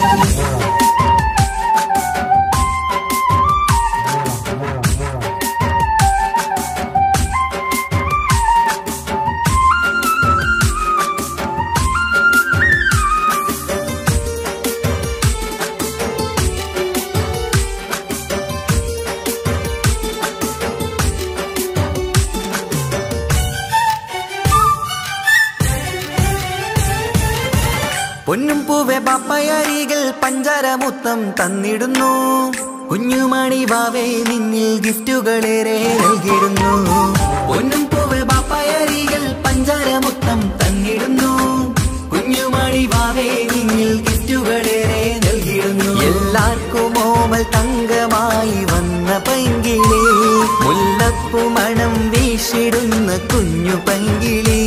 പൊന്നും പൂവെ പാപ്പയരികൾ പഞ്ചാരമുത്തം തന്നിടുന്നു കുഞ്ഞുമണി വാവേ നിന്നിൽ ഗിഫ്റ്റുകളേറെ നൽകിടുന്നു പൊന്നും പൂവെ പാപ്പയരികൾ പഞ്ചാരമുത്തം തന്നിടുന്നു കുഞ്ഞുമണി വാവേ നിന്നിൽ ഗിഫ്റ്റുകളേറെ നൽകിടുന്നു എല്ലാവർക്കും ഓമൽ തങ്കമായി വന്ന പൈങ്കിളി മുല്ലപ്പു മണം വീശിടുന്ന കുഞ്ഞു പൈങ്കിളി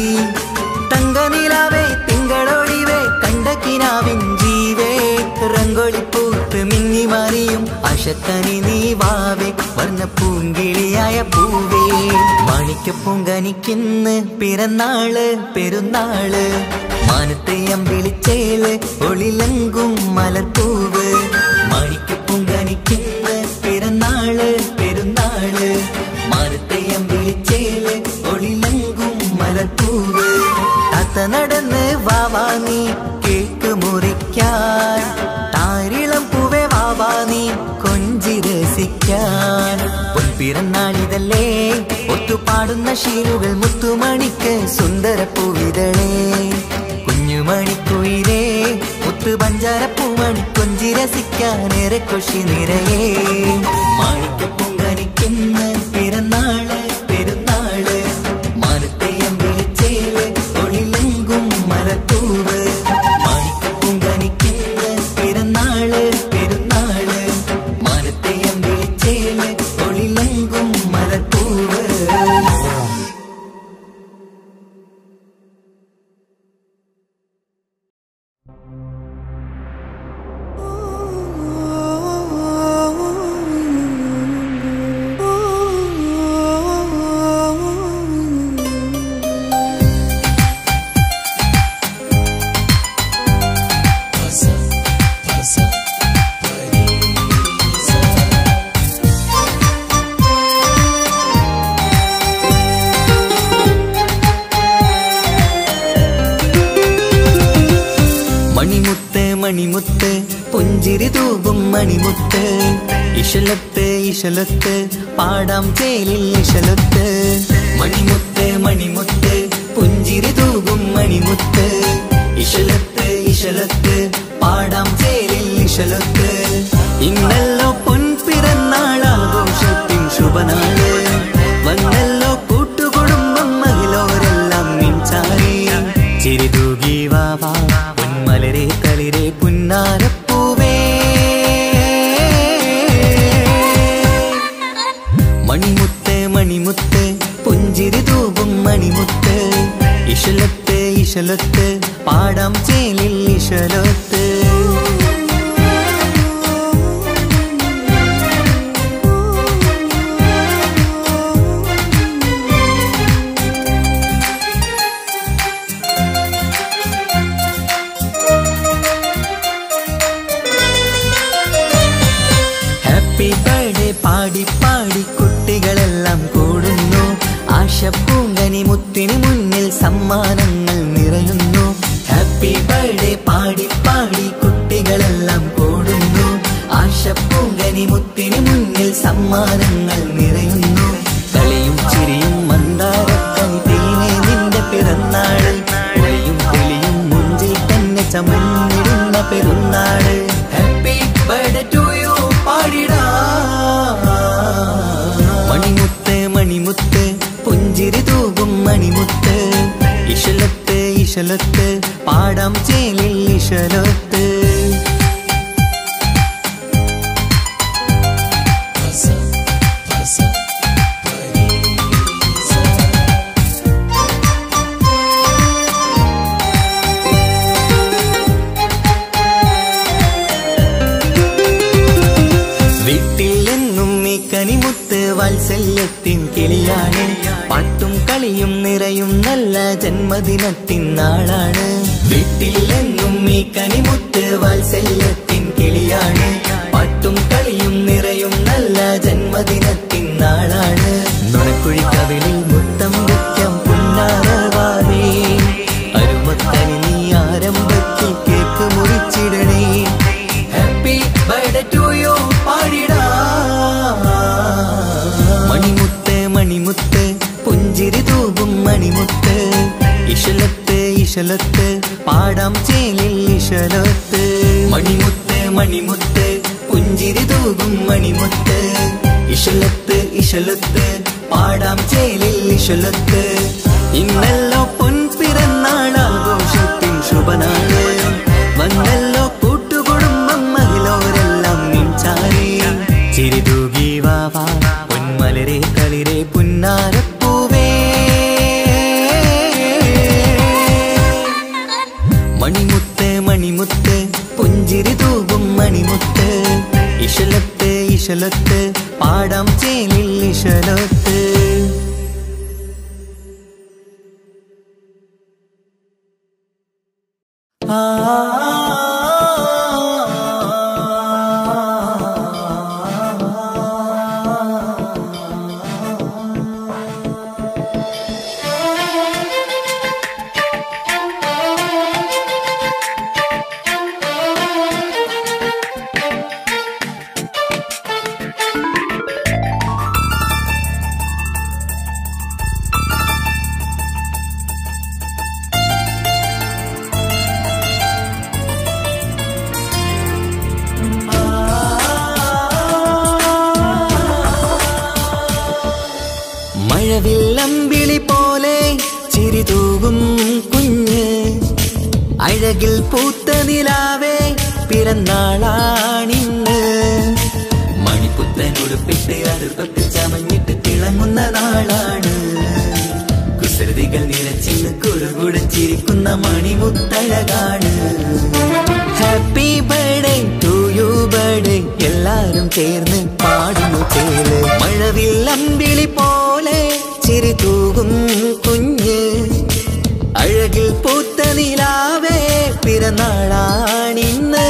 തങ്കനിലാവേ തിങ്കളൊളിവേ കണ്ടക്കിനാവിൻ ജീവേ റങ്കൊളിപ്പൂത്ത് മിന്നി മാറിയും അശക്കനി നീ വാവേ വർണ്ണ പൂങ്കിളിയായ പൂവേ മാണിക്ക പൂങ്കനിക്കിന്ന് പിറന്നാള് പെരുന്നാള് മാനത്തെയം വിളിച്ചേല് ഒളിലങ്കും മലർപ്പൂവ് മാണിക്ക പൂങ്കനിക്കിന്ന് പിറന്നാള് പെരുന്നാള് മാനത്തെയം വിളിച്ചേല് ഒളിലങ്കും മലർപ്പൂവ് താത്ത നടന്ന് വാവാ നീ കേക്ക് മുറിക്കാൻ താരിളം പൂവെ വാവാ നീ കൊഞ്ചി രസിക്കാൻ പൊൻപിറന്നാളിതല്ലേ ഒത്തുപാടുന്ന ശീലുകൾ മുത്തുമണിക്ക് സുന്ദര പൂവിതളേ കുഞ്ഞുമണിക്കുയിലേ മുത്തു പഞ്ചാര പൂമണി കൊഞ്ചി രസിക്കാനേറെ കൊഷി നിറയേ മാണിക്ക പൊങ്കനിക്കുന്ന പിറന്നാള് പെരുന്നാള് മാനത്തെയം വിളിച്ചേല് ഒളിലങ്കും മലത്തൂവ് മാണിക്ക പൊങ്കനിക്കുന്ന പിറന്നാള് പെരുന്നാള് മാനത്തെയം വിളിച്ചേല് ഒളിലങ്കും മലത്തൂവ് Oh മണിമുത്ത് പുഞ്ചിരി തൂകും മണിമുത്ത് ഇശലത്ത് ഇശലത്ത് പാടാം ചേലിൽ ഇശലത്ത് മണിമുത്ത് മണിമുത്ത് പുഞ്ചിരി തൂകും മണിമുത്ത് ഇശലത്ത് ഇശലത്ത് പാടാം ചേലിൽ ഇശലത്ത് ഇന്നല്ലോ പൊൻപിറന്നാളാഘോഷത്തിൻ ശുഭനാള് വന്നല്ലോ കൂട്ടുകുടുംബം മഹിളോരെല്ലാം മിൻചാരി ചിരിതൂകി വാവാ പൊന്മലരെ തളിരെ പുന്നാരപ്പൂവേ മണിമുത്ത് മണിമുത്ത് പുഞ്ചിരി തൂകും മണിമുത്ത് ഇശലത്ത് ഇശലത്ത് പാടാം ചേലിൽ ഇശലത്ത് ഹാപ്പി ബർത്ത്ഡേ പാടി പാടി കുട്ടികളെല്ലാം കൂടുന്നു ആശപ്പൂങ്കനി മുത്തിന് മുന്നിൽ സമ്മാനങ്ങൾ നിറയുന്നു ഹാപ്പി ബർത്ത്ഡേ പാടി പാടി കുട്ടികളെല്ലാം കൂടുന്നു ആശപ്പൂങ്കനി മുത്തിന് മുന്നിൽ സമ്മാനങ്ങൾ നിറയുന്നു കളിയും ചിരിയും മന്ദാരക്കനി തേനെ നിന്റെ പിറന്നാള് ഒളിയും കിളിയും മുഞ്ചിൽ തന്നെ ചമഞ്ഞിടുന്ന പെരുന്നാള് ഹാപ്പി ബർത്ത്ഡേ ടു യു പാടിടാ മണിമുത്ത് മണിമുത്ത് പുഞ്ചിരി തൂകും മണിമുത്ത് ഇശലത്ത് ഇശലത്ത് പാടാം ചേലിൽ ഇശലത്ത് വീട്ടിൽ എന്നും ഈ കനിമുത്ത് വാത്സല്യത്തിൻ കിളിയാണ് പാട്ടും കളിയും നിറയും നല്ല ജന്മദിനത്തിൻ നാളാണ് വീട്ടിൽ എന്നും ഈ കനിമുത്ത് വാത്സല്യത്തിൻ കിളിയാണ് പാട്ടും കളിയും നിറയും നല്ല ജന്മദിനത്തിൻ നാളാണ് നുണക്കുഴി കവിളിൽ മുത്തം വയ്ക്കാം പുന്നാരവാനേ അരുമക്കനി നീ ആരംഭത്തിൽ കേക്ക് മുറിച്ചിടണേ ഹാപ്പി ബർത്ത്ഡേ ടു യു പാടിടാ മണിമുത്ത് മണിമുത്ത് പുഞ്ചിരി തൂകും മണിമുത്ത് ഇശലത്ത് ഇശലത്ത് പാടാം ചേലിൽ ഇശലത്ത് മണിമുത്ത് മണിമുത്ത് പുഞ്ചിരി തൂകും മണിമുത്ത് ഇശലത്ത് ഇശലത്ത് പാടാം ചേലിൽ ഇശലത്ത് ഇന്നല്ലോ പൊൻപിറന്നാളാഘോഷത്തിൻ ശുഭനാള് വന്നല്ലോ കൂട്ടുകുടുംബം മഹിളോരെല്ലാം മിൻചാരി ചിരിതൂകി വാവാ പൊന്മലരെ കളിരെ പുന്നാരപ്പൂവേ മണിമുത്ത് മണിമുത്ത് പുഞ്ചിരി തൂകും മണിമുത്ത് ഇശലത്ത് ഇശലത്ത് പാടാം ചേലിൽ ഇശലത്ത് മഴവില്ലമ്പിളി പോലെ ചിരി തൂകും കുഞ്ഞ് അഴകിൽ പൂത്ത നിലാവേ പിറന്നാളാണിന്ന് മണിപ്പുത്തൻ ഉടുപ്പിട്ട് അത് തൊട്ട് ചമഞ്ഞിട്ട് തിളങ്ങുന്ന നാളാണ് കുസൃതികൾ നിറച്ചിന്ന് കുറുകുടച്ചിരിക്കുന്ന മണിമുത്തഴകാണ് happy birthday to you birthday എല്ലാരും ചേർന്ന് പാടുന്നു ചേല് മഴവില്ലമ്പിളി പോലെ ചിരി തൂകും കുഞ്ഞ് അഴകിൽ പൂത്ത നിലാവേ പിറന്നാളാണിന്ന്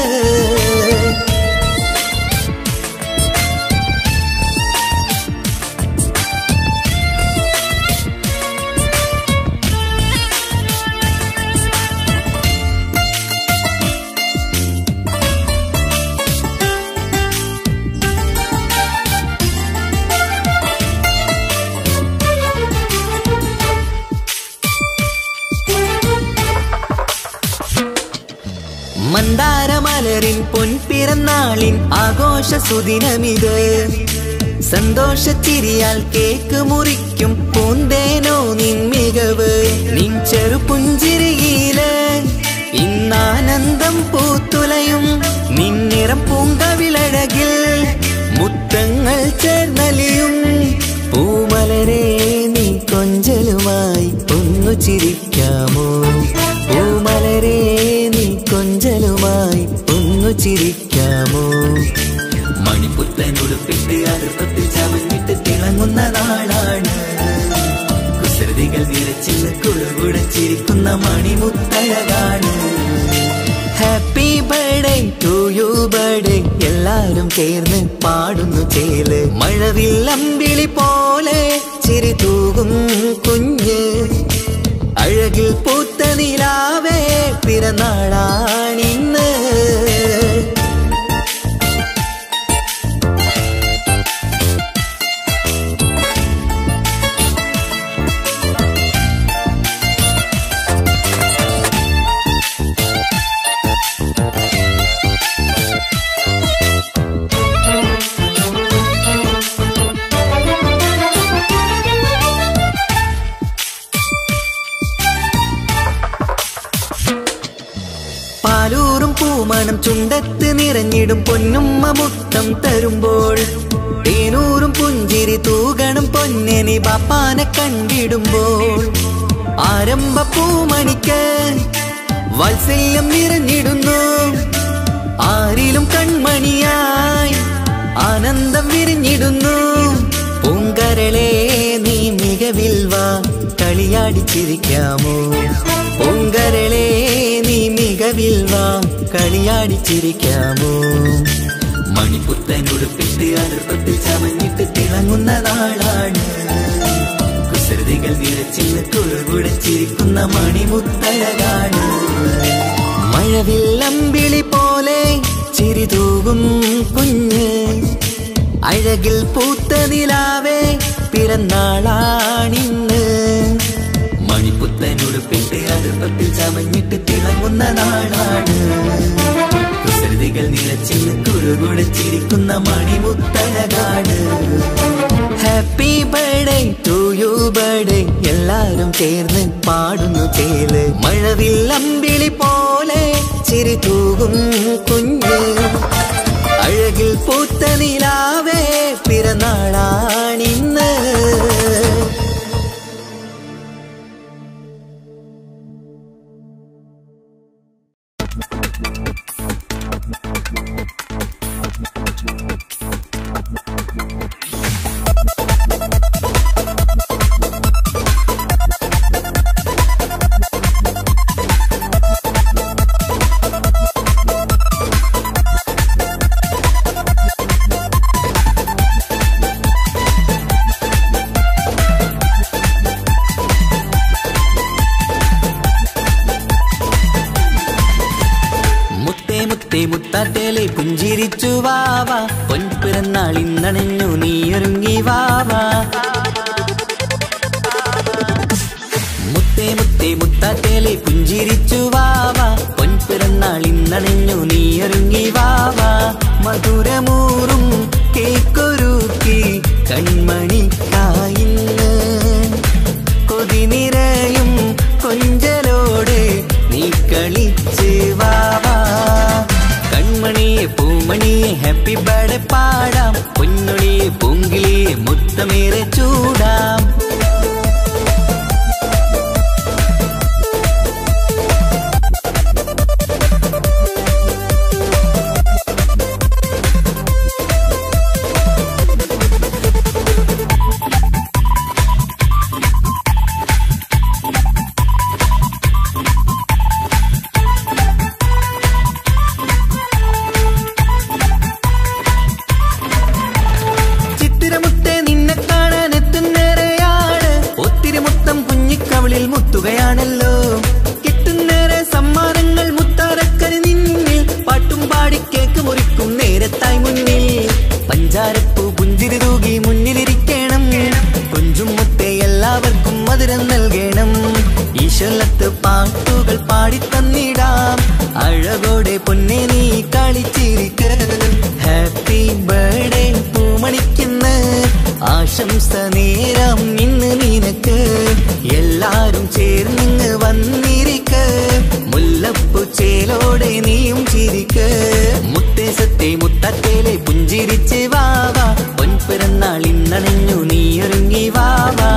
മന്ദാരമലരിൻ പൊൻപിറന്നാളിൻ ആഘോഷ സുദിനമിത് സന്തോഷച്ചിരിയാൽ കേക്ക് മുറിക്കും പൂന്തേനോ നിൻ മികവ് നിൻ ചെറു പുഞ്ചിരിയില് ഇന്നാനന്ദം പൂത്തുലയും നിന്നിറം പൂങ്കവിളഴകിൽ മുത്തങ്ങൾ ചേർന്നലിയും പൂമലരെ നീ കൊഞ്ചലുമായി ഒന്നു ചിരിക്കാമോ പൂമലരെ നീ കൊഞ്ചലുമായി ഒന്നു ചിരിക്കാമോ മണിപ്പുത്തൻ ഉടുപ്പിട്ട് അടുപ്പത്തിൽ ചമഞ്ഞിട്ട് തിളങ്ങുന്ന നാളാണ് കുസൃതികൾ നിറച്ചിന്ന് കുളുകുടച്ചിരിക്കുന്ന മണിമുത്തഴകാണ് happy birthday to you birthday എല്ലാരും ചേർന്ന് പാടുന്നു ചേല് മഴവിൽ അമ്പിളി പോലെ ചിരി തൂകും കുഞ്ഞ് അഴകിൽ പൂത്ത നിലാവേ പിറന്നാളാണിന്ന് പാലൂറും പൂമണം ചുണ്ടത്ത് നിറഞ്ഞിടും പൊന്നുമ്മ മുത്തം തരുമ്പോൾ തേനൂറും പുഞ്ചിരി തൂകണം പൊന്നനി ബാപ്പാനെ കണ്ടിടുമ്പോൾ ആരംഭ പൂമണിക്ക് വാത്സല്യം നിറഞ്ഞിടുന്നു ആരിലും കൺമണിയായി ആനന്ദം വിരിഞ്ഞിടുന്നു പൂങ്കരളെ നീ മികവിൽ വാ കളിയാടിച്ചിരിക്കാമോ പൂങ്കരളെ നീ മികവിൽ വാ കളിയാടിച്ചിരിക്കാമോ മണിപ്പുത്തൻ ഉടുപ്പിട്ട് അടുപ്പത്തിൽ ചമഞ്ഞിട്ട് തിളങ്ങുന്ന നാളാണ് കുസൃതികൾ നിറച്ചിന്ന് കുളുകുടച്ചിരിക്കുന്ന മണിമുത്തഴകാണ് മഴവില്ലമ്പിളി പോലെ ചിരി തൂകും കുഞ്ഞ് അഴകിൽ പൂത്ത നിലാവേ പിറന്നാളാണിന്ന് മണിപ്പുത്തൻ ഉടുപ്പിട്ട് അടുപ്പത്തിൽ ചമഞ്ഞിട്ട് തിളങ്ങുന്ന നാളാണ് കുസൃതികൾ നിറച്ചിന്ന് കുറുകുടച്ചിരിക്കുന്ന മണിമുത്തഴകാണ് happy birthday to you birthday എല്ലാരും ചേർന്ന് പാടുന്നു ചേല് മഴവിൽ അമ്പിളി പോലെ ചിരി തൂകും കുഞ്ഞ് അഴകിൽ പൂത്ത നിലാവേ പിറന്നാളാണിന്ന് മുത്തേ മുത്തേ മുത്താട്ടേലെ പുഞ്ചിരിച്ചു വാവ പൊൻപിറന്നാൾ ഇന്നണഞ്ഞു നീയൊരുങ്ങി വാവ മുത്തേ മുത്തേ മുത്താട്ടേലെ പുഞ്ചിരിച്ചു വാവ പൊൻപിറന്നാൾ ഇന്നണഞ്ഞു നീയൊരുങ്ങി വാവ മധുരമൂറും കേക്കൊരുക്കി കൺമണിക്കായിന്ന് കൊതി നിറയും കൊഞ്ചലോടെ നീ കളിച്ച് വാവാ കൺമണിയെ പൂമണിയെ ഹാപ്പി ബർത്ത്ഡേ പാടാം പൊന്നൊളിയെ പൂങ്കിളിയെ മുത്തമേറെ ചൂടാം ചിത്തിരമുത്തെ നിന്നെ കാണാൻ എത്തുന്നേരെയാണ് ഒത്തിരി മുത്തം കുഞ്ഞിക്കവളിൽ മുത്തുകയാണല്ലോ കിട്ടുന്നേരെ സമ്മാനങ്ങൾ മുത്താരക്കരി നിന്നിൽ പാട്ടും പാടി കേക്ക് മുറിക്കും നേരത്തായി മുന്നിൽ പഞ്ചാരപ്പൂ പുഞ്ചിരി തൂകി മുന്നിലിരിക്കണം കൊഞ്ചും മുത്തെ എല്ലാവർക്കും മധുരം നൽകണം ഈശ ഇശലത്ത് പാട്ടുകൾ പാടിത്തന്നിടാം അഴകോടെ പൊന്നെ നീ കളിച്ചിരിക്ക് ഹാപ്പി ബർത്ത്ഡേ പൂമണിക്കുന്ന് ആശംസ നേരം ഇന്ന് നിനക്ക് എല്ലാരും ചേർന്നിങ്ങ് വന്നിരിക്ക് മുല്ലപ്പു ചേലോടെ നീയും ചിരിക്ക് മുത്തേസത്തെ മുത്തത്തേലെ പുഞ്ചിരിച്ച് വാവാ പൊൻപിറന്നാൾ ഇന്നണഞ്ഞു നീ ഒരുങ്ങി വാവാ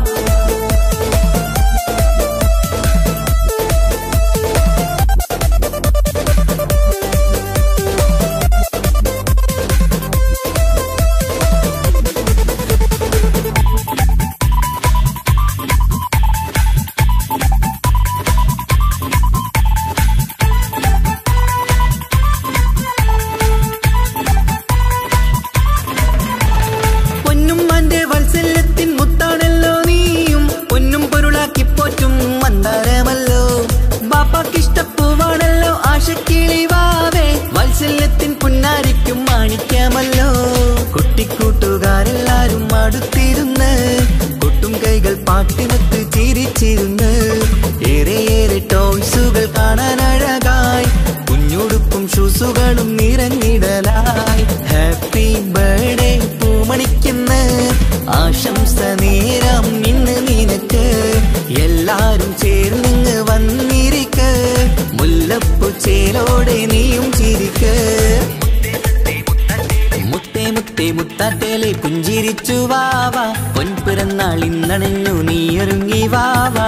പൊന്നും അന്റെ വത്സല്യത്തിൻ മുത്താണല്ലോ നീയും പൊന്നും പൊരുളാക്കി പോറ്റും മന്ദാരമല്ലോ ബാപ്പാക്കിഷ്ടപ്പൂവാണല്ലോ ആശക്കിളി വാവേ വത്സല്യത്തിൻ പുന്നാരിക്കും മാണിക്കാമല്ലോ കുട്ടിക്കൂട്ടുകാരെല്ലാരും അടുത്തിരുന്ന് കൊട്ടും കൈകൾ പാട്ടിനത്ത് ചിരിച്ചിരുന്ന് ഏറെ ഏറെ ടോയ്സുകൾ കാണാൻ അഴകായി കുഞ്ഞുടുപ്പും ഷൂസുകളും നിറഞ്ഞിടലായി ഹാപ്പി ബർത്ത്ഡേ പൂമണിക്കുന്ന ആശംസ നേരം ഇന്ന് നിനക്ക് എല്ലാരും ചേർന്നിങ്ങ് വന്നിരിക്ക് മുല്ലപ്പു ചേലോടെ നീയും ചിരിക്ക് മുത്തേ മുത്തേ മുത്താട്ടേലെ പുഞ്ചിരിച്ചു വാവാ പൊൻപിറന്നാൾ ഇന്നണഞ്ഞു നീ ഒരുങ്ങി വാവാ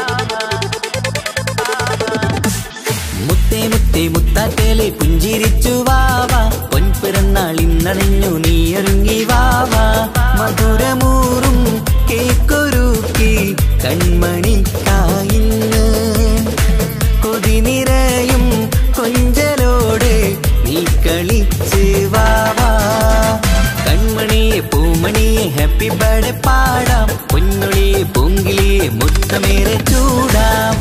മുത്തേ മുത്തേ മുത്താട്ടേലെ പുഞ്ചിരിച്ചു വാവാ പൊൻപിറന്നാൾ ഇന്നണഞ്ഞു നീ ഒരുങ്ങി വാവാ മധുരമൂറും കേക്കൊരുക്കി കൺമണിക്കായിന്ന് കൊതി നിറയും കൊഞ്ചലോടെ നീ കളിച്ച് വാവാ കൺമണിയെ പൂമണിയെ ഹാപ്പി ബർത്ത്ഡേ പാടാം പൊന്നൊളിയെ പൂങ്കിളിയെ മുത്തമേറെ ചൂടാം